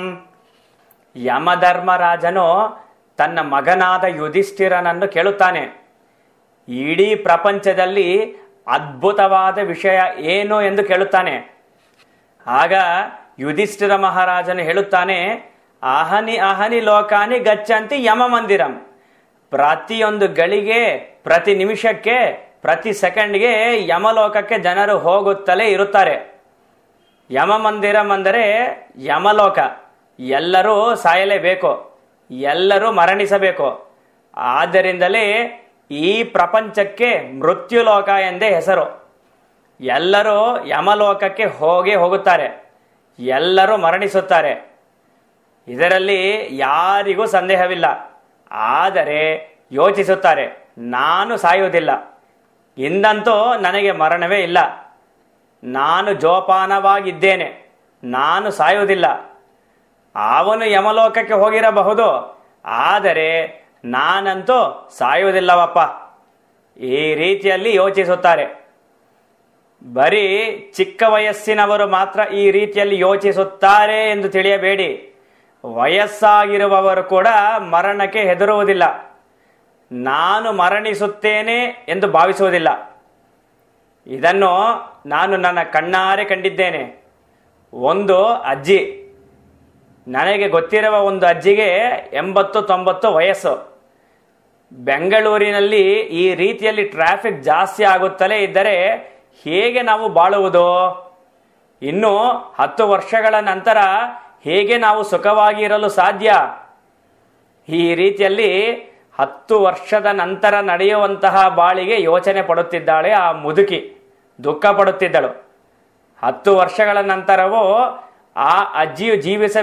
ಯಮಧರ್ಮರಾಜನು ತನ್ನ ಮಗನಾದ ಯುಧಿಷ್ಠಿರನನ್ನು ಕೇಳುತ್ತಾನೆ ಇಡೀ ಪ್ರಪಂಚದಲ್ಲಿ ಅದ್ಭುತವಾದ ವಿಷಯ ಏನು ಎಂದು ಕೇಳುತ್ತಾನೆ ಆಗ ಯುಧಿಷ್ಠಿರ ಮಹಾರಾಜನು ಹೇಳುತ್ತಾನೆ ಅಹನಿ ಅಹನಿ ಲೋಕಾನಿ ಗಚ್ಚಂತಿ ಯಮ ಮಂದಿರಂ ಪ್ರತಿಯೊಂದು ಗಳಿಗೆ ಪ್ರತಿ ನಿಮಿಷಕ್ಕೆ ಪ್ರತಿ ಸೆಕೆಂಡ್ಗೆ ಯಮಲೋಕಕ್ಕೆ ಜನರು ಹೋಗುತ್ತಲೇ ಇರುತ್ತಾರೆ ಯಮ ಮಂದಿರಂ ಅಂದರೆ ಯಮಲೋಕ ಎಲ್ಲರೂ ಸಾಯಲೇಬೇಕು ಎಲ್ಲರೂ ಮರಣಿಸಬೇಕು ಆದ್ದರಿಂದಲೇ ಈ ಪ್ರಪಂಚಕ್ಕೆ ಮೃತ್ಯುಲೋಕ ಎಂದೇ ಹೆಸರು ಎಲ್ಲರೂ ಯಮಲೋಕಕ್ಕೆ ಹೋಗೇ ಹೋಗುತ್ತಾರೆ ಎಲ್ಲರೂ ಮರಣಿಸುತ್ತಾರೆ ಇದರಲ್ಲಿ ಯಾರಿಗೂ ಸಂದೇಹವಿಲ್ಲ ಆದರೆ ಯೋಚಿಸುತ್ತಾರೆ ನಾನು ಸಾಯುವುದಿಲ್ಲ ಇಂದಂತೂ ನನಗೆ ಮರಣವೇ ಇಲ್ಲ ನಾನು ಜೋಪಾನವಾಗಿದ್ದೇನೆ ನಾನು ಸಾಯುವುದಿಲ್ಲ ಅವನು ಯಮಲೋಕಕ್ಕೆ ಹೋಗಿರಬಹುದು ಆದರೆ ನಾನಂತೂ ಸಾಯುವುದಿಲ್ಲವಪ್ಪ ಈ ರೀತಿಯಲ್ಲಿ ಯೋಚಿಸುತ್ತಾರೆ ಬರೀ ಚಿಕ್ಕ ವಯಸ್ಸಿನವರು ಮಾತ್ರ ಈ ರೀತಿಯಲ್ಲಿ ಯೋಚಿಸುತ್ತಾರೆ ಎಂದು ತಿಳಿಯಬೇಡಿ ವಯಸ್ಸಾಗಿರುವವರು ಕೂಡ ಮರಣಕ್ಕೆ ಹೆದರುವುದಿಲ್ಲ ನಾನು ಮರಣಿಸುತ್ತೇನೆ ಎಂದು ಭಾವಿಸುವುದಿಲ್ಲ ಇದನ್ನು ನಾನು ನನ್ನ ಕಣ್ಣಾರೆ ಕಂಡಿದ್ದೇನೆ ಒಂದು ಅಜ್ಜಿ ನನಗೆ ಗೊತ್ತಿರುವ ಒಂದು ಅಜ್ಜಿಗೆ ಎಂಬತ್ತು ತೊಂಬತ್ತು ವಯಸ್ಸು ಬೆಂಗಳೂರಿನಲ್ಲಿ ಈ ರೀತಿಯಲ್ಲಿ ಟ್ರಾಫಿಕ್ ಜಾಸ್ತಿ ಆಗುತ್ತಲೇ ಇದ್ದರೆ ಹೇಗೆ ನಾವು ಬಾಳುವುದು ಇನ್ನು ಹತ್ತು ವರ್ಷಗಳ ನಂತರ ಹೇಗೆ ನಾವು ಸುಖವಾಗಿ ಇರಲು ಸಾಧ್ಯ ಈ ರೀತಿಯಲ್ಲಿ ಹತ್ತು ವರ್ಷದ ನಂತರ ನಡೆಯುವಂತಹ ಬಾಳಿಗೆ ಯೋಚನೆ ಪಡುತ್ತಿದ್ದಾಳೆ ಆ ಮುದುಕಿ ದುಃಖ ಪಡುತ್ತಿದ್ದಳು ಹತ್ತು ವರ್ಷಗಳ ನಂತರವೂ ಆ ಅಜ್ಜಿಯು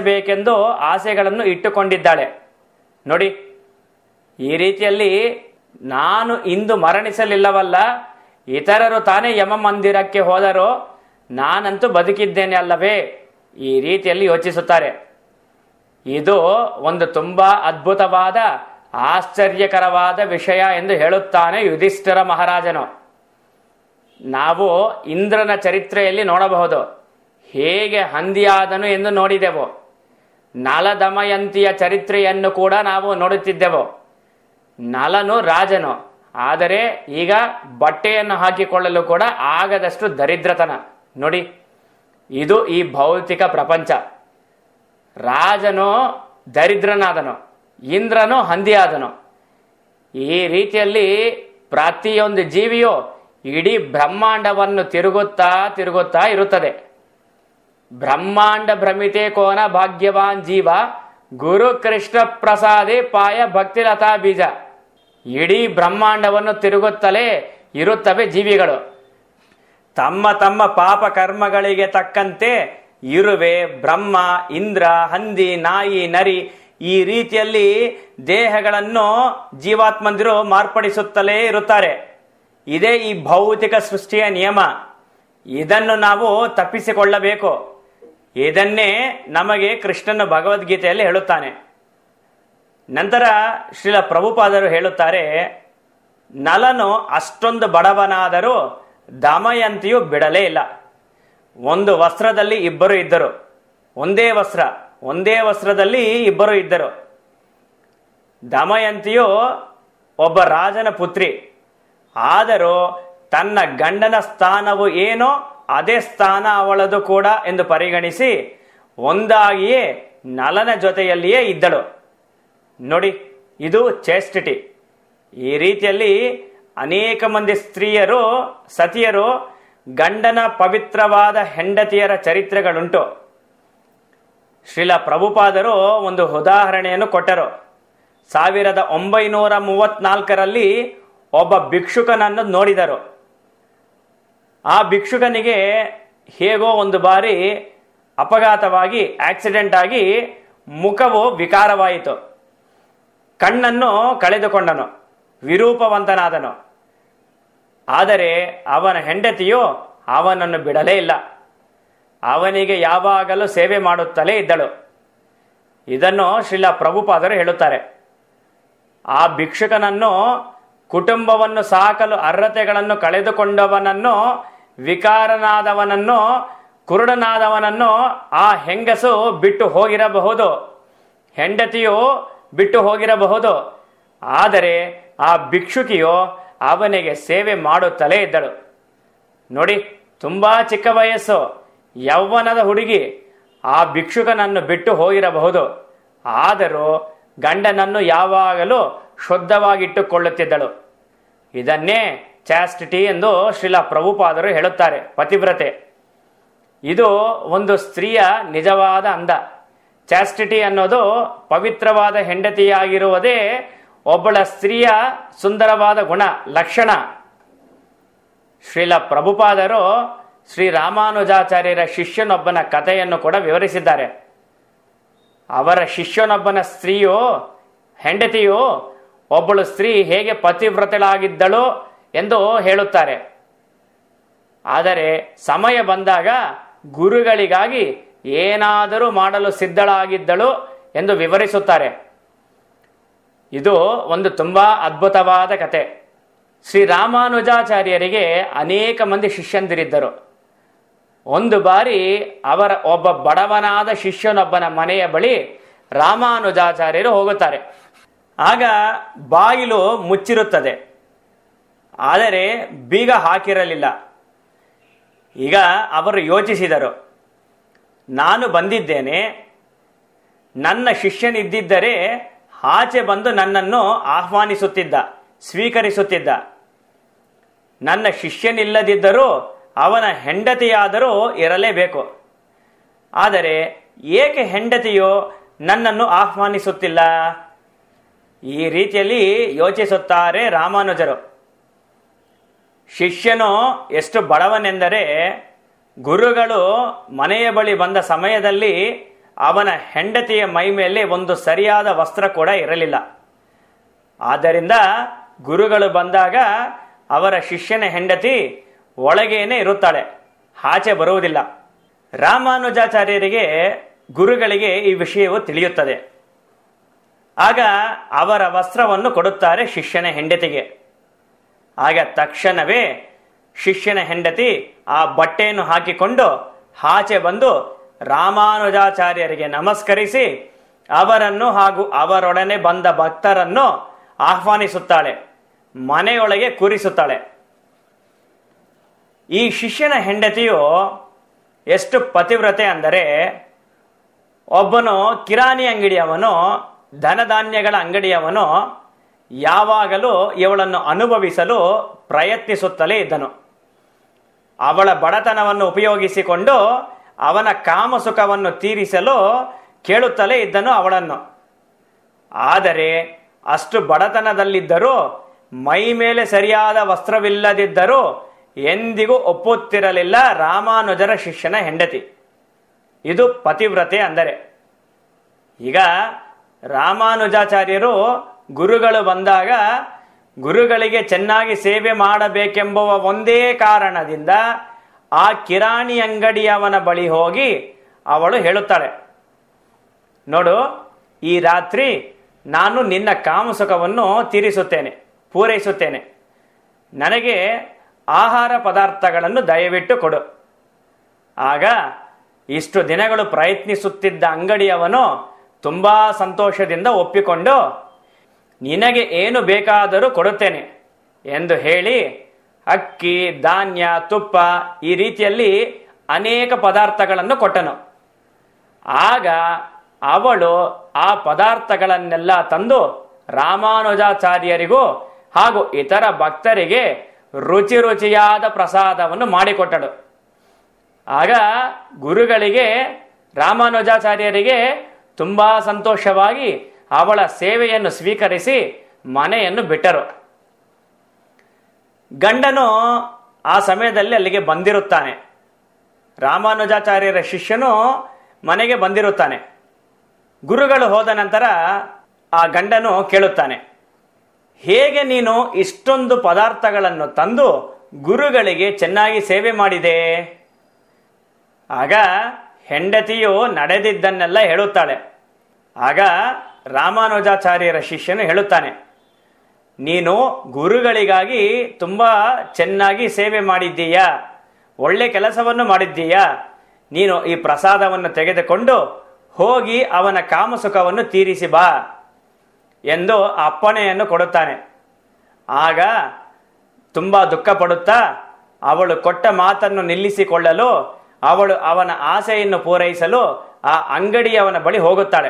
ಜೀವಿಸಬೇಕೆಂದು ಆಸೆಗಳನ್ನು ಇಟ್ಟುಕೊಂಡಿದ್ದಾಳೆ ನೋಡಿ ಈ ರೀತಿಯಲ್ಲಿ ನಾನು ಇಂದು ಮರಣಿಸಲಿಲ್ಲವಲ್ಲ ಇತರರು ತಾನೇ ಯಮ ಮಂದಿರಕ್ಕೆ ಹೋದರೋ ನಾನಂತೂ ಬದುಕಿದ್ದೇನೆ ಅಲ್ಲವೇ ಈ ರೀತಿಯಲ್ಲಿ ಯೋಚಿಸುತ್ತಾರೆ ಇದು ಒಂದು ತುಂಬಾ ಅದ್ಭುತವಾದ ಆಶ್ಚರ್ಯಕರವಾದ ವಿಷಯ ಎಂದು ಹೇಳುತ್ತಾನೆ ಯುಧಿಷ್ಠಿರ ಮಹಾರಾಜನು ನಾವು ಇಂದ್ರನ ಚರಿತ್ರೆಯಲ್ಲಿ ನೋಡಬಹುದು ಹೇಗೆ ಹಂದಿಯಾದನು ಎಂದು ನೋಡಿದೆವು ನಲದಮಯಂತಿಯ ಚರಿತ್ರೆಯನ್ನು ಕೂಡ ನಾವು ನೋಡುತ್ತಿದ್ದೆವು ನಲನು ರಾಜನು ಆದರೆ ಈಗ ಬಟ್ಟೆಯನ್ನು ಹಾಕಿಕೊಳ್ಳಲು ಕೂಡ ಆಗದಷ್ಟು ದರಿದ್ರತನ ನೋಡಿ ಇದು ಈ ಭೌತಿಕ ಪ್ರಪಂಚ ರಾಜನು ದರಿದ್ರನಾದನು ಇಂದ್ರನು ಹಂದಿಯಾದನು ಈ ರೀತಿಯಲ್ಲಿ ಪ್ರತಿಯೊಂದು ಜೀವಿಯು ಇಡೀ ಬ್ರಹ್ಮಾಂಡವನ್ನು ತಿರುಗುತ್ತಾ ತಿರುಗುತ್ತಾ ಇರುತ್ತದೆ ಬ್ರಹ್ಮಾಂಡ ಭ್ರಮಿತೆ ಕೋನ ಭಾಗ್ಯವಾನ್ ಜೀವ ಗುರು ಕೃಷ್ಣ ಪ್ರಸಾದೆ ಪಾಯ ಭಕ್ತಿಲತಾ ಬೀಜ ಇಡೀ ಬ್ರಹ್ಮಾಂಡವನ್ನು ತಿರುಗುತ್ತಲೇ ಇರುತ್ತವೆ ಜೀವಿಗಳು ತಮ್ಮ ತಮ್ಮ ಪಾಪ ಕರ್ಮಗಳಿಗೆ ತಕ್ಕಂತೆ ಇರುವೆ ಬ್ರಹ್ಮ ಇಂದ್ರ ಹಂದಿ ನಾಯಿ ನರಿ ಈ ರೀತಿಯಲ್ಲಿ ದೇಹಗಳನ್ನು ಜೀವಾತ್ಮಂದಿರು ಮಾರ್ಪಡಿಸುತ್ತಲೇ ಇರುತ್ತಾರೆ ಇದೇ ಈ ಭೌತಿಕ ಸೃಷ್ಟಿಯ ನಿಯಮ ಇದನ್ನು ನಾವು ತಪ್ಪಿಸಿಕೊಳ್ಳಬೇಕು ಇದನ್ನೇ ನಮಗೆ ಕೃಷ್ಣನ ಭಗವದ್ಗೀತೆಯಲ್ಲಿ ಹೇಳುತ್ತಾನೆ ನಂತರ ಶ್ರೀಲ ಪ್ರಭುಪಾದರು ಹೇಳುತ್ತಾರೆ ನಲನು ಅಷ್ಟೊಂದು ಬಡವನಾದರೂ ದಮಯಂತಿಯು ಬಿಡಲೇ ಇಲ್ಲ ಒಂದು ವಸ್ತ್ರದಲ್ಲಿ ಇಬ್ಬರು ಇದ್ದರು ಒಂದೇ ವಸ್ತ್ರ ಒಂದೇ ವಸ್ತ್ರದಲ್ಲಿ ಇಬ್ಬರು ಇದ್ದರು ದಮಯಂತಿಯು ಒಬ್ಬ ರಾಜನ ಪುತ್ರಿ ಆದರೂ ತನ್ನ ಗಂಡನ ಸ್ಥಾನವು ಏನೋ ಅದೇ ಸ್ಥಾನ ಅವಳದು ಕೂಡ ಎಂದು ಪರಿಗಣಿಸಿ ಒಂದಾಗಿಯೇ ನಲನ ಜೊತೆಯಲ್ಲಿಯೇ ಇದ್ದಳು ನೋಡಿ ಇದು ಚೇಸ್ಟಿಟಿ ಈ ರೀತಿಯಲ್ಲಿ ಅನೇಕ ಮಂದಿ ಸ್ತ್ರೀಯರು ಸತಿಯರು ಗಂಡನ ಪವಿತ್ರವಾದ ಹೆಂಡತಿಯರ ಚರಿತ್ರೆಗಳುಂಟು ಶ್ರೀಲ ಪ್ರಭುಪಾದರು ಒಂದು ಉದಾಹರಣೆಯನ್ನು ಕೊಟ್ಟರು ಸಾವಿರದ ಒಂಬೈನೂರ ಮೂವತ್ನಾಲ್ಕರಲ್ಲಿ ಒಬ್ಬ ಭಿಕ್ಷುಕನನ್ನು ನೋಡಿದರು ಆ ಭಿಕ್ಷುಕನಿಗೆ ಹೇಗೋ ಒಂದು ಬಾರಿ ಅಪಘಾತವಾಗಿ ಆಕ್ಸಿಡೆಂಟ್ ಆಗಿ ಮುಖವು ವಿಕಾರವಾಯಿತು ಕಣ್ಣನ್ನು ಕಳೆದುಕೊಂಡನು ವಿರೂಪವಂತನಾದನು ಆದರೆ ಅವನ ಹೆಂಡತಿಯು ಅವನನ್ನು ಬಿಡಲೇ ಇಲ್ಲ ಅವನಿಗೆ ಯಾವಾಗಲೂ ಸೇವೆ ಮಾಡುತ್ತಲೇ ಇದ್ದಳು ಇದನ್ನು ಶ್ರೀಲ ಪ್ರಭುಪಾದರು ಹೇಳುತ್ತಾರೆ ಆ ಭಿಕ್ಷುಕನನ್ನು ಕುಟುಂಬವನ್ನು ಸಾಕಲು ಅರ್ಹತೆಗಳನ್ನು ಕಳೆದುಕೊಂಡವನನ್ನು ವಿಕಾರನಾದವನನ್ನು ಕುರುಡನಾದವನನ್ನು ಆ ಹೆಂಗಸು ಬಿಟ್ಟು ಹೋಗಿರಬಹುದು ಹೆಂಡತಿಯು ಬಿಟ್ಟು ಹೋಗಿರಬಹುದು ಆದರೆ ಆ ಭಿಕ್ಷುಕಿಯು ಅವನಿಗೆ ಸೇವೆ ಮಾಡುತ್ತಲೇ ಇದ್ದಳು ನೋಡಿ ತುಂಬಾ ಚಿಕ್ಕ ವಯಸ್ಸು ಯೌವನದ ಹುಡುಗಿ ಆ ಭಿಕ್ಷುಕನನ್ನು ಬಿಟ್ಟು ಹೋಗಿರಬಹುದು ಆದರೂ ಗಂಡನನ್ನು ಯಾವಾಗಲೂ ಶುದ್ಧವಾಗಿಟ್ಟುಕೊಳ್ಳುತ್ತಿದ್ದಳು ಇದನ್ನೇ ಚಾಸ್ಟಿಟಿ ಎಂದು ಶ್ರೀಲ ಪ್ರಭುಪಾದರು ಹೇಳುತ್ತಾರೆ ಪತಿವ್ರತೆ ಇದು ಒಂದು ಸ್ತ್ರೀಯ ನಿಜವಾದ ಅಂದ ಚಾಸ್ಟಿಟಿ ಅನ್ನೋದು ಪವಿತ್ರವಾದ ಹೆಂಡತಿಯಾಗಿರುವುದೇ ಒಬ್ಬಳ ಸ್ತ್ರೀಯ ಸುಂದರವಾದ ಗುಣ ಲಕ್ಷಣ ಶ್ರೀಲ ಪ್ರಭುಪಾದರು ಶ್ರೀ ರಾಮಾನುಜಾಚಾರ್ಯರ ಶಿಷ್ಯನೊಬ್ಬನ ಕಥೆಯನ್ನು ಕೂಡ ವಿವರಿಸಿದ್ದಾರೆ ಅವರ ಶಿಷ್ಯನೊಬ್ಬನ ಸ್ತ್ರೀಯು ಹೆಂಡತಿಯು ಒಬ್ಬಳು ಸ್ತ್ರೀ ಹೇಗೆ ಪತಿವ್ರತಳಾಗಿದ್ದಳು ಎಂದು ಹೇಳುತ್ತಾರೆ ಆದರೆ ಸಮಯ ಬಂದಾಗ ಗುರುಗಳಿಗಾಗಿ ಏನಾದರೂ ಮಾಡಲು ಸಿದ್ಧಳಾಗಿದ್ದಳು ಎಂದು ವಿವರಿಸುತ್ತಾರೆ ಇದು ಒಂದು ತುಂಬಾ ಅದ್ಭುತವಾದ ಕತೆ ಶ್ರೀ ರಾಮಾನುಜಾಚಾರ್ಯರಿಗೆ ಅನೇಕ ಮಂದಿ ಶಿಷ್ಯಂದಿರಿದ್ದರು ಒಂದು ಬಾರಿ ಅವರ ಒಬ್ಬ ಬಡವನಾದ ಶಿಷ್ಯನೊಬ್ಬನ ಮನೆಯ ಬಳಿ ರಾಮಾನುಜಾಚಾರ್ಯರು ಹೋಗುತ್ತಾರೆ ಆಗ ಬಾಗಿಲು ಮುಚ್ಚಿರುತ್ತದೆ ಆದರೆ ಬೀಗ ಹಾಕಿರಲಿಲ್ಲ ಈಗ ಅವರು ಯೋಚಿಸಿದರು ನಾನು ಬಂದಿದ್ದೇನೆ ನನ್ನ ಶಿಷ್ಯನಿದ್ದಿದ್ದರೆ ಆಚೆ ಬಂದು ನನ್ನನ್ನು ಆಹ್ವಾನಿಸುತ್ತಿದ್ದ ಸ್ವೀಕರಿಸುತ್ತಿದ್ದ ನನ್ನ ಶಿಷ್ಯನಿಲ್ಲದಿದ್ದರೂ ಅವನ ಹೆಂಡತಿಯಾದರೂ ಇರಲೇಬೇಕು ಆದರೆ ಏಕೆ ಹೆಂಡತಿಯು ನನ್ನನ್ನು ಆಹ್ವಾನಿಸುತ್ತಿಲ್ಲ ಈ ರೀತಿಯಲ್ಲಿ ಯೋಚಿಸುತ್ತಾರೆ ರಾಮಾನುಜರು ಶಿಷ್ಯನು ಎಷ್ಟು ಬಡವನೆಂದರೆ ಗುರುಗಳು ಮನೆಯ ಬಳಿ ಬಂದ ಸಮಯದಲ್ಲಿ ಅವನ ಹೆಂಡತಿಯ ಮೈ ಮೇಲೆ ಒಂದು ಸರಿಯಾದ ವಸ್ತ್ರ ಕೂಡ ಇರಲಿಲ್ಲ ಆದ್ದರಿಂದ ಗುರುಗಳು ಬಂದಾಗ ಅವರ ಶಿಷ್ಯನ ಹೆಂಡತಿ ಒಳಗೇನೆ ಇರುತ್ತಾಳೆ ಆಚೆ ಬರುವುದಿಲ್ಲ ರಾಮಾನುಜಾಚಾರ್ಯರಿಗೆ ಗುರುಗಳಿಗೆ ಈ ವಿಷಯವು ತಿಳಿಯುತ್ತದೆ ಆಗ ಅವರ ವಸ್ತ್ರವನ್ನು ಕೊಡುತ್ತಾರೆ ಶಿಷ್ಯನ ಹೆಂಡತಿಗೆ ಆಗ ತಕ್ಷಣವೇ ಶಿಷ್ಯನ ಹೆಂಡತಿ ಆ ಬಟ್ಟೆಯನ್ನು ಹಾಕಿಕೊಂಡು ಆಚೆ ಬಂದು ರಾಮಾನುಜಾಚಾರ್ಯರಿಗೆ ನಮಸ್ಕರಿಸಿ ಅವರನ್ನು ಹಾಗೂ ಅವರೊಡನೆ ಬಂದ ಭಕ್ತರನ್ನು ಆಹ್ವಾನಿಸುತ್ತಾಳೆ ಮನೆಯೊಳಗೆ ಕೂರಿಸುತ್ತಾಳೆ ಈ ಶಿಷ್ಯನ ಹೆಂಡತಿಯು ಎಷ್ಟು ಪತಿವ್ರತೆ ಅಂದರೆ ಒಬ್ಬನು ಕಿರಾಣಿ ಅಂಗಡಿಯವನು ಧನಧಾನ್ಯಗಳ ಅಂಗಡಿಯವನು ಯಾವಾಗಲೂ ಇವಳನ್ನು ಅನುಭವಿಸಲು ಪ್ರಯತ್ನಿಸುತ್ತಲೇ ಇದ್ದನು ಅವಳ ಬಡತನವನ್ನು ಉಪಯೋಗಿಸಿಕೊಂಡು ಅವನ ಕಾಮಸುಖವನ್ನು ತೀರಿಸಲು ಕೇಳುತ್ತಲೇ ಇದ್ದನು ಅವಳನ್ನು ಆದರೆ ಅಷ್ಟು ಬಡತನದಲ್ಲಿದ್ದರೂ ಮೈ ಮೇಲೆ ಸರಿಯಾದ ವಸ್ತ್ರವಿಲ್ಲದಿದ್ದರೂ ಎಂದಿಗೂ ಒಪ್ಪುತ್ತಿರಲಿಲ್ಲ ರಾಮಾನುಜರ ಶಿಷ್ಯನ ಹೆಂಡತಿ ಇದು ಪತಿವ್ರತೆ ಅಂದರೆ ಈಗ ರಾಮಾನುಜಾಚಾರ್ಯರು ಗುರುಗಳು ಬಂದಾಗ ಗುರುಗಳಿಗೆ ಚೆನ್ನಾಗಿ ಸೇವೆ ಮಾಡಬೇಕೆಂಬುವ ಒಂದೇ ಕಾರಣದಿಂದ ಆ ಕಿರಾಣಿ ಅಂಗಡಿಯವನ ಬಳಿ ಹೋಗಿ ಅವಳು ಹೇಳುತ್ತಾಳೆ ನೋಡು ಈ ರಾತ್ರಿ ನಾನು ನಿನ್ನ ಕಾಮಸುಖವನ್ನು ತೀರಿಸುತ್ತೇನೆ ಪೂರೈಸುತ್ತೇನೆ ನನಗೆ ಆಹಾರ ಪದಾರ್ಥಗಳನ್ನು ದಯವಿಟ್ಟು ಕೊಡು ಆಗ ಇಷ್ಟು ದಿನಗಳು ಪ್ರಯತ್ನಿಸುತ್ತಿದ್ದ ಅಂಗಡಿಯವನು ತುಂಬಾ ಸಂತೋಷದಿಂದ ಒಪ್ಪಿಕೊಂಡು ನಿನಗೆ ಏನು ಬೇಕಾದರೂ ಕೊಡುತ್ತೇನೆ ಎಂದು ಹೇಳಿ ಅಕ್ಕಿ ಧಾನ್ಯ ತುಪ್ಪ ಈ ರೀತಿಯಲ್ಲಿ ಅನೇಕ ಪದಾರ್ಥಗಳನ್ನು ಕೊಟ್ಟನು ಆಗ ಅವಳು ಆ ಪದಾರ್ಥಗಳನ್ನೆಲ್ಲ ತಂದು ರಾಮಾನುಜಾಚಾರ್ಯರಿಗೂ ಹಾಗೂ ಇತರ ಭಕ್ತರಿಗೆ ರುಚಿ ರುಚಿಯಾದ ಪ್ರಸಾದವನ್ನು ಮಾಡಿಕೊಟ್ಟಳು ಆಗ ಗುರುಗಳಿಗೆ ರಾಮಾನುಜಾಚಾರ್ಯರಿಗೆ ತುಂಬಾ ಸಂತೋಷವಾಗಿ ಅವಳ ಸೇವೆಯನ್ನು ಸ್ವೀಕರಿಸಿ ಮನೆಯನ್ನು ಬಿಟ್ಟರು ಗಂಡನು ಆ ಸಮಯದಲ್ಲಿ ಅಲ್ಲಿಗೆ ಬಂದಿರುತ್ತಾನೆ ರಾಮಾನುಜಾಚಾರ್ಯರ ಶಿಷ್ಯನು ಮನೆಗೆ ಬಂದಿರುತ್ತಾನೆ ಗುರುಗಳು ಹೋದ ನಂತರ ಆ ಗಂಡನು ಕೇಳುತ್ತಾನೆ ಹೇಗೆ ನೀನು ಇಷ್ಟೊಂದು ಪದಾರ್ಥಗಳನ್ನು ತಂದು ಗುರುಗಳಿಗೆ ಚೆನ್ನಾಗಿ ಸೇವೆ ಮಾಡಿದೆ ಆಗ ಹೆಂಡತಿಯು ನಡೆದಿದ್ದನ್ನೆಲ್ಲ ಹೇಳುತ್ತಾಳೆ ಆಗ ರಾಮಾನುಜಾಚಾರ್ಯರ ಶಿಷ್ಯನು ಹೇಳುತ್ತಾನೆ ನೀನು ಗುರುಗಳಿಗಾಗಿ ತುಂಬಾ ಚೆನ್ನಾಗಿ ಸೇವೆ ಮಾಡಿದ್ದೀಯಾ ಒಳ್ಳೆ ಕೆಲಸವನ್ನು ಮಾಡಿದ್ದೀಯಾ ನೀನು ಈ ಪ್ರಸಾದವನ್ನು ತೆಗೆದುಕೊಂಡು ಹೋಗಿ ಅವನ ಕಾಮಸುಖವನ್ನು ತೀರಿಸಿ ಬಾ ಎಂದು ಅಪ್ಪಣೆಯನ್ನು ಕೊಡುತ್ತಾನೆ ಆಗ ತುಂಬಾ ದುಃಖ ಪಡುತ್ತಾ ಅವಳು ಕೊಟ್ಟ ಮಾತನ್ನು ನಿಲ್ಲಿಸಿಕೊಳ್ಳಲು ಅವಳು ಅವನ ಆಸೆಯನ್ನು ಪೂರೈಸಲು ಆ ಅಂಗಡಿಯವನ ಬಳಿ ಹೋಗುತ್ತಾಳೆ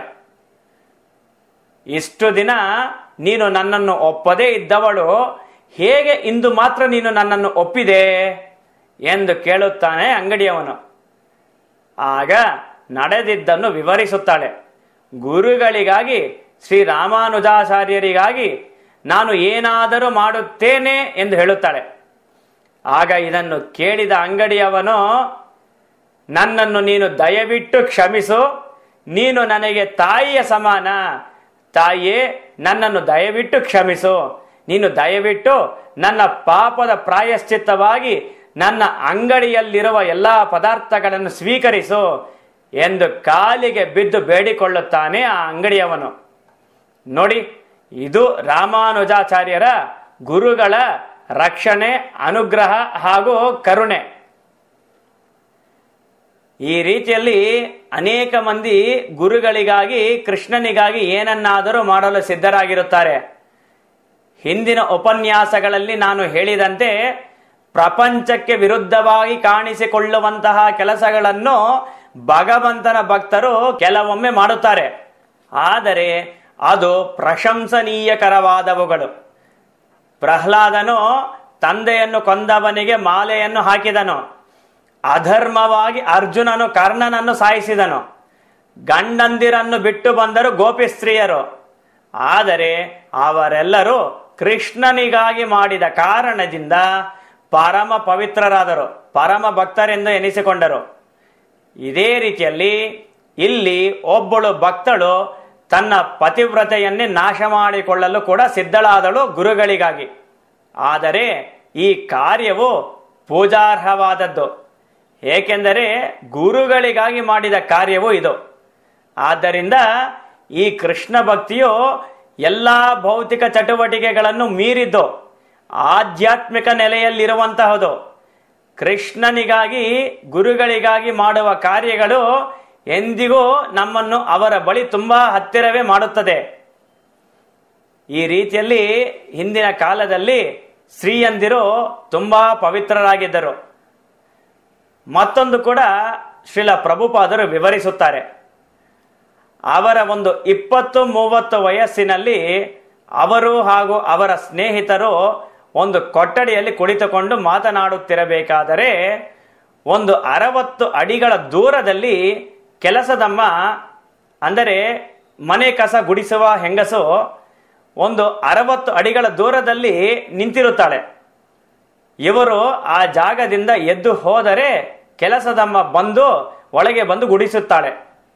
ಇಷ್ಟು ದಿನ ನೀನು ನನ್ನನ್ನು ಒಪ್ಪದೇ ಇದ್ದವಳು ಹೇಗೆ ಇಂದು ಮಾತ್ರ ನೀನು ನನ್ನನ್ನು ಒಪ್ಪಿದೆ ಎಂದು ಕೇಳುತ್ತಾನೆ ಅಂಗಡಿಯವನು ಆಗ ನಡೆದಿದ್ದನ್ನು ವಿವರಿಸುತ್ತಾಳೆ ಗುರುಗಳಿಗಾಗಿ ಶ್ರೀ ರಾಮಾನುಜಾಚಾರ್ಯರಿಗಾಗಿ ನಾನು ಏನಾದರೂ ಮಾಡುತ್ತೇನೆ ಎಂದು ಹೇಳುತ್ತಾಳೆ ಆಗ ಇದನ್ನು ಕೇಳಿದ ಅಂಗಡಿಯವನು ನನ್ನನ್ನು ನೀನು ದಯವಿಟ್ಟು ಕ್ಷಮಿಸು ನೀನು ನನಗೆ ತಾಯಿಯ ಸಮಾನ ತಾಯಿಯೇ ನನ್ನನ್ನು ದಯವಿಟ್ಟು ಕ್ಷಮಿಸು ನೀನು ದಯವಿಟ್ಟು ನನ್ನ ಪಾಪದ ಪ್ರಾಯಶ್ಚಿತ್ತವಾಗಿ ನನ್ನ ಅಂಗಡಿಯಲ್ಲಿರುವ ಎಲ್ಲಾ ಪದಾರ್ಥಗಳನ್ನು ಸ್ವೀಕರಿಸು ಎಂದು ಕಾಲಿಗೆ ಬಿದ್ದು ಬೇಡಿಕೊಳ್ಳುತ್ತಾನೆ ಆ ಅಂಗಡಿಯವನು ನೋಡಿ ಇದು ರಾಮಾನುಜಾಚಾರ್ಯರ ಗುರುಗಳ ರಕ್ಷಣೆ ಅನುಗ್ರಹ ಹಾಗೂ ಕರುಣೆ ಈ ರೀತಿಯಲ್ಲಿ ಅನೇಕ ಮಂದಿ ಗುರುಗಳಿಗಾಗಿ ಕೃಷ್ಣನಿಗಾಗಿ ಏನನ್ನಾದರೂ ಮಾಡಲು ಸಿದ್ಧರಾಗಿರುತ್ತಾರೆ ಹಿಂದಿನ ಉಪನ್ಯಾಸಗಳಲ್ಲಿ ನಾನು ಹೇಳಿದಂತೆ ಪ್ರಪಂಚಕ್ಕೆ ವಿರುದ್ಧವಾಗಿ ಕಾಣಿಸಿಕೊಳ್ಳುವಂತಹ ಕೆಲಸಗಳನ್ನು ಭಗವಂತನ ಭಕ್ತರು ಕೆಲವೊಮ್ಮೆ ಮಾಡುತ್ತಾರೆ ಆದರೆ ಅದು ಪ್ರಶಂಸನೀಯಕರವಾದವುಗಳು ಪ್ರಹ್ಲಾದನು ತಂದೆಯನ್ನು ಕೊಂದವನಿಗೆ ಮಾಲೆಯನ್ನು ಹಾಕಿದನು ಅಧರ್ಮವಾಗಿ ಅರ್ಜುನನು ಕರ್ಣನನ್ನು ಸಾಯಿಸಿದನು ಗಂಡಂದಿರನ್ನು ಬಿಟ್ಟು ಬಂದರು ಗೋಪಿ ಸ್ತ್ರೀಯರು ಆದರೆ ಅವರೆಲ್ಲರೂ ಕೃಷ್ಣನಿಗಾಗಿ ಮಾಡಿದ ಕಾರಣದಿಂದ ಪರಮ ಪವಿತ್ರರಾದರು ಪರಮ ಭಕ್ತರೆಂದು ಎನಿಸಿಕೊಂಡರು ಇದೇ ರೀತಿಯಲ್ಲಿ ಇಲ್ಲಿ ಒಬ್ಬಳು ಭಕ್ತಳು ತನ್ನ ಪತಿವ್ರತೆಯನ್ನೇ ನಾಶ ಮಾಡಿಕೊಳ್ಳಲು ಕೂಡ ಸಿದ್ಧಳಾದಳು ಗುರುಗಳಿಗಾಗಿ ಆದರೆ ಈ ಕಾರ್ಯವು ಪೂಜಾರ್ಹವಾದದ್ದು ಏಕೆಂದರೆ ಗುರುಗಳಿಗಾಗಿ ಮಾಡಿದ ಕಾರ್ಯವು ಇದು ಆದ್ದರಿಂದ ಈ ಕೃಷ್ಣ ಭಕ್ತಿಯು ಎಲ್ಲ ಭೌತಿಕ ಚಟುವಟಿಕೆಗಳನ್ನು ಮೀರಿದ್ದು ಆಧ್ಯಾತ್ಮಿಕ ನೆಲೆಯಲ್ಲಿರುವಂತಹದು ಕೃಷ್ಣನಿಗಾಗಿ ಗುರುಗಳಿಗಾಗಿ ಮಾಡುವ ಕಾರ್ಯಗಳು ಎಂದಿಗೂ ನಮ್ಮನ್ನು ಅವರ ಬಳಿ ತುಂಬಾ ಹತ್ತಿರವೇ ಮಾಡುತ್ತದೆ ಈ ರೀತಿಯಲ್ಲಿ ಹಿಂದಿನ ಕಾಲದಲ್ಲಿ ಸ್ತ್ರೀಯಂದಿರು ತುಂಬಾ ಪವಿತ್ರರಾಗಿದ್ದರು ಮತ್ತೊಂದು ಕೂಡ ಶ್ರೀಲ ಪ್ರಭುಪಾದರು ವಿವರಿಸುತ್ತಾರೆ ಅವರ ಒಂದು ಇಪ್ಪತ್ತು ಮೂವತ್ತು ವಯಸ್ಸಿನಲ್ಲಿ ಅವರು ಹಾಗೂ ಅವರ ಸ್ನೇಹಿತರು ಒಂದು ಕೊಠಡಿಯಲ್ಲಿ ಕುಳಿತುಕೊಂಡು ಮಾತನಾಡುತ್ತಿರಬೇಕಾದರೆ ಒಂದು ಅರವತ್ತು ಅಡಿಗಳ ದೂರದಲ್ಲಿ ಕೆಲಸದಮ್ಮ ಅಂದರೆ ಮನೆ ಕಸ ಗುಡಿಸುವ ಹೆಂಗಸು ಒಂದು ಅರವತ್ತು ಅಡಿಗಳ ದೂರದಲ್ಲಿ ನಿಂತಿರುತ್ತಾಳೆ ಇವರು ಆ ಜಾಗದಿಂದ ಎದ್ದು ಹೋದರೆ ಕೆಲಸದಮ್ಮ ಬಂದು ಒಳಗೆ ಬಂದು ಗುಡಿಸುತ್ತಾಳೆ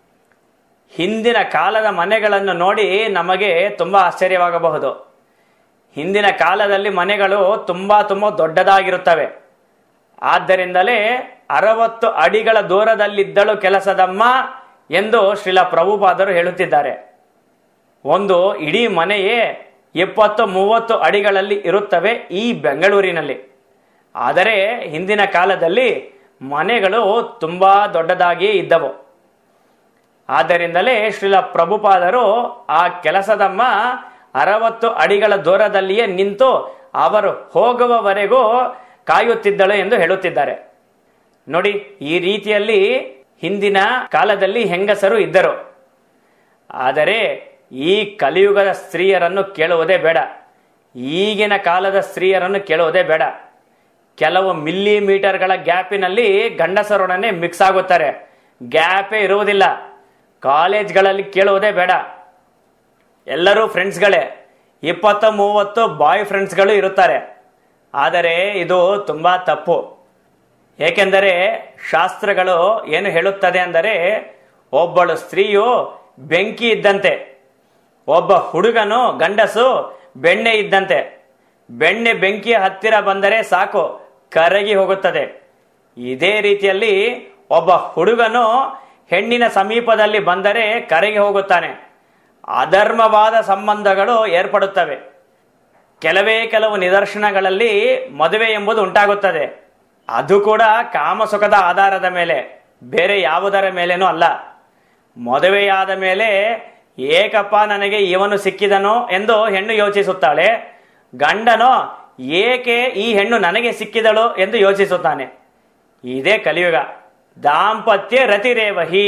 ಹಿಂದಿನ ಕಾಲದ ಮನೆಗಳನ್ನು ನೋಡಿ ನಮಗೆ ತುಂಬಾ ಆಶ್ಚರ್ಯವಾಗಬಹುದು ಹಿಂದಿನ ಕಾಲದಲ್ಲಿ ಮನೆಗಳು ತುಂಬಾ ತುಂಬಾ ದೊಡ್ಡದಾಗಿರುತ್ತವೆ ಆದ್ದರಿಂದಲೇ ಅರವತ್ತು ಅಡಿಗಳ ದೂರದಲ್ಲಿದ್ದಳು ಕೆಲಸದಮ್ಮ ಎಂದು ಶ್ರೀಲ ಪ್ರಭುಪಾದರು ಹೇಳುತ್ತಿದ್ದಾರೆ ಒಂದು ಇಡೀ ಮನೆಯೇ ಇಪ್ಪತ್ತು ಮೂವತ್ತು ಅಡಿಗಳಲ್ಲಿ ಇರುತ್ತವೆ ಈ ಬೆಂಗಳೂರಿನಲ್ಲಿ ಆದರೆ ಹಿಂದಿನ ಕಾಲದಲ್ಲಿ ಮನೆಗಳು ತುಂಬಾ ದೊಡ್ಡದಾಗಿಯೇ ಇದ್ದವು ಆದ್ದರಿಂದಲೇ ಶ್ರೀಲ ಪ್ರಭುಪಾದರು ಆ ಕೆಲಸದಮ್ಮ ಅರವತ್ತು ಅಡಿಗಳ ದೂರದಲ್ಲಿಯೇ ನಿಂತು ಅವರು ಹೋಗುವವರೆಗೂ ಕಾಯುತ್ತಿದ್ದಳು ಎಂದು ಹೇಳುತ್ತಿದ್ದಾರೆ ನೋಡಿ ಈ ರೀತಿಯಲ್ಲಿ ಹಿಂದಿನ ಕಾಲದಲ್ಲಿ ಹೆಂಗಸರು ಇದ್ದರು ಆದರೆ ಈ ಕಲಿಯುಗದ ಸ್ತ್ರೀಯರನ್ನು ಕೇಳುವುದೇ ಬೇಡ ಈಗಿನ ಕಾಲದ ಸ್ತ್ರೀಯರನ್ನು ಕೇಳುವುದೇ ಬೇಡ ಕೆಲವು ಮಿಲಿಮೀಟರ್ಗಳ ಗ್ಯಾಪಿನಲ್ಲಿ ಗಂಡಸರೊಡನೆ ಮಿಕ್ಸ್ ಆಗುತ್ತಾರೆ ಗ್ಯಾಪೇ ಇರುವುದಿಲ್ಲ ಕಾಲೇಜ್ಗಳಲ್ಲಿ ಕೇಳುವುದೇ ಬೇಡ ಎಲ್ಲರೂ ಫ್ರೆಂಡ್ಸ್ಗಳೇ ಇಪ್ಪತ್ತು ಮೂವತ್ತು ಬಾಯ್ ಫ್ರೆಂಡ್ಸ್ಗಳು ಇರುತ್ತಾರೆ ಆದರೆ ಇದು ತುಂಬಾ ತಪ್ಪು ಏಕೆಂದರೆ ಶಾಸ್ತ್ರಗಳು ಏನು ಹೇಳುತ್ತದೆ ಅಂದರೆ ಒಬ್ಬಳು ಸ್ತ್ರೀಯು ಬೆಂಕಿ ಇದ್ದಂತೆ ಒಬ್ಬ ಹುಡುಗನು ಗಂಡಸು ಬೆಣ್ಣೆ ಇದ್ದಂತೆ ಬೆಣ್ಣೆ ಬೆಂಕಿಯ ಹತ್ತಿರ ಬಂದರೆ ಸಾಕು ಕರಗಿ ಹೋಗುತ್ತದೆ ಇದೇ ರೀತಿಯಲ್ಲಿ ಒಬ್ಬ ಹುಡುಗನು ಹೆಣ್ಣಿನ ಸಮೀಪದಲ್ಲಿ ಬಂದರೆ ಕರಗಿ ಹೋಗುತ್ತಾನೆ ಅಧರ್ಮವಾದ ಸಂಬಂಧಗಳು ಏರ್ಪಡುತ್ತವೆ ಕೆಲವೇ ಕೆಲವು ನಿದರ್ಶನಗಳಲ್ಲಿ ಮದುವೆ ಎಂಬುದು ಉಂಟಾಗುತ್ತದೆ ಅದು ಕೂಡ ಕಾಮಸುಖದ ಆಧಾರದ ಮೇಲೆ ಬೇರೆ ಯಾವುದರ ಮೇಲೇನೂ ಅಲ್ಲ ಮದುವೆಯಾದ ಮೇಲೆ ಏಕಪ್ಪ ನನಗೆ ಇವನು ಸಿಕ್ಕಿದನೋ ಎಂದು ಹೆಣ್ಣು ಯೋಚಿಸುತ್ತಾಳೆ ಗಂಡನೋ ಏಕೆ ಈ ಹೆಣ್ಣು ನನಗೆ ಸಿಕ್ಕಿದಳು ಎಂದು ಯೋಚಿಸುತ್ತಾನೆ ಇದೇ ಕಲಿಯುಗ ದಾಂಪತ್ಯ ರತಿರೇವಹಿ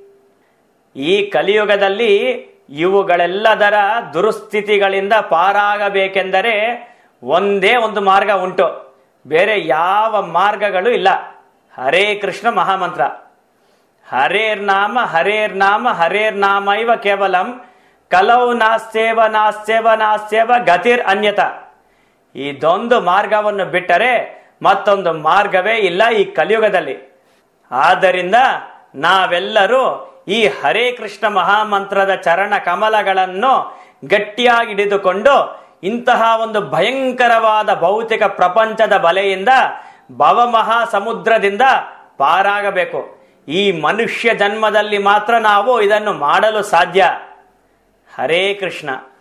ಈ ಕಲಿಯುಗದಲ್ಲಿ ಇವುಗಳೆಲ್ಲದರ ದುರುಸ್ಥಿತಿಗಳಿಂದ ಪಾರಾಗಬೇಕೆಂದರೆ ಒಂದೇ ಒಂದು ಮಾರ್ಗ ಉಂಟು ಬೇರೆ ಯಾವ ಮಾರ್ಗಗಳು ಇಲ್ಲ ಹರೇ ಕೃಷ್ಣ ಮಹಾಮಂತ್ರ ಹರೇರ್ ನಾಮ ಹರೇರ್ ನಾಮ ಹರೇರ್ ನಾಮ ಇವ ಕೇವಲಂ ಕಲೌ ನಾಸ್ಯೇವ ನಾಸ್ಯೇವ ನಾಸ್ಯೇವ ಗತಿರ್ ಅನ್ಯತ ಇದೊಂದು ಮಾರ್ಗವನ್ನು ಬಿಟ್ಟರೆ ಮತ್ತೊಂದು ಮಾರ್ಗವೇ ಇಲ್ಲ ಈ ಕಲಿಯುಗದಲ್ಲಿ ಆದ್ದರಿಂದ ನಾವೆಲ್ಲರೂ ಈ ಹರೇ ಕೃಷ್ಣ ಮಹಾಮಂತ್ರದ ಚರಣ ಕಮಲಗಳನ್ನು ಗಟ್ಟಿಯಾಗಿ ಹಿಡಿದುಕೊಂಡು ಇಂತಹ ಒಂದು ಭಯಂಕರವಾದ ಭೌತಿಕ ಪ್ರಪಂಚದ ಬಲೆಯಿಂದ ಭವಮಹಾ ಸಮುದ್ರದಿಂದ ಪಾರಾಗಬೇಕು ಈ ಮನುಷ್ಯ ಜನ್ಮದಲ್ಲಿ ಮಾತ್ರ ನಾವು ಇದನ್ನು ಮಾಡಲು ಸಾಧ್ಯ ಹರೇ ಕೃಷ್ಣ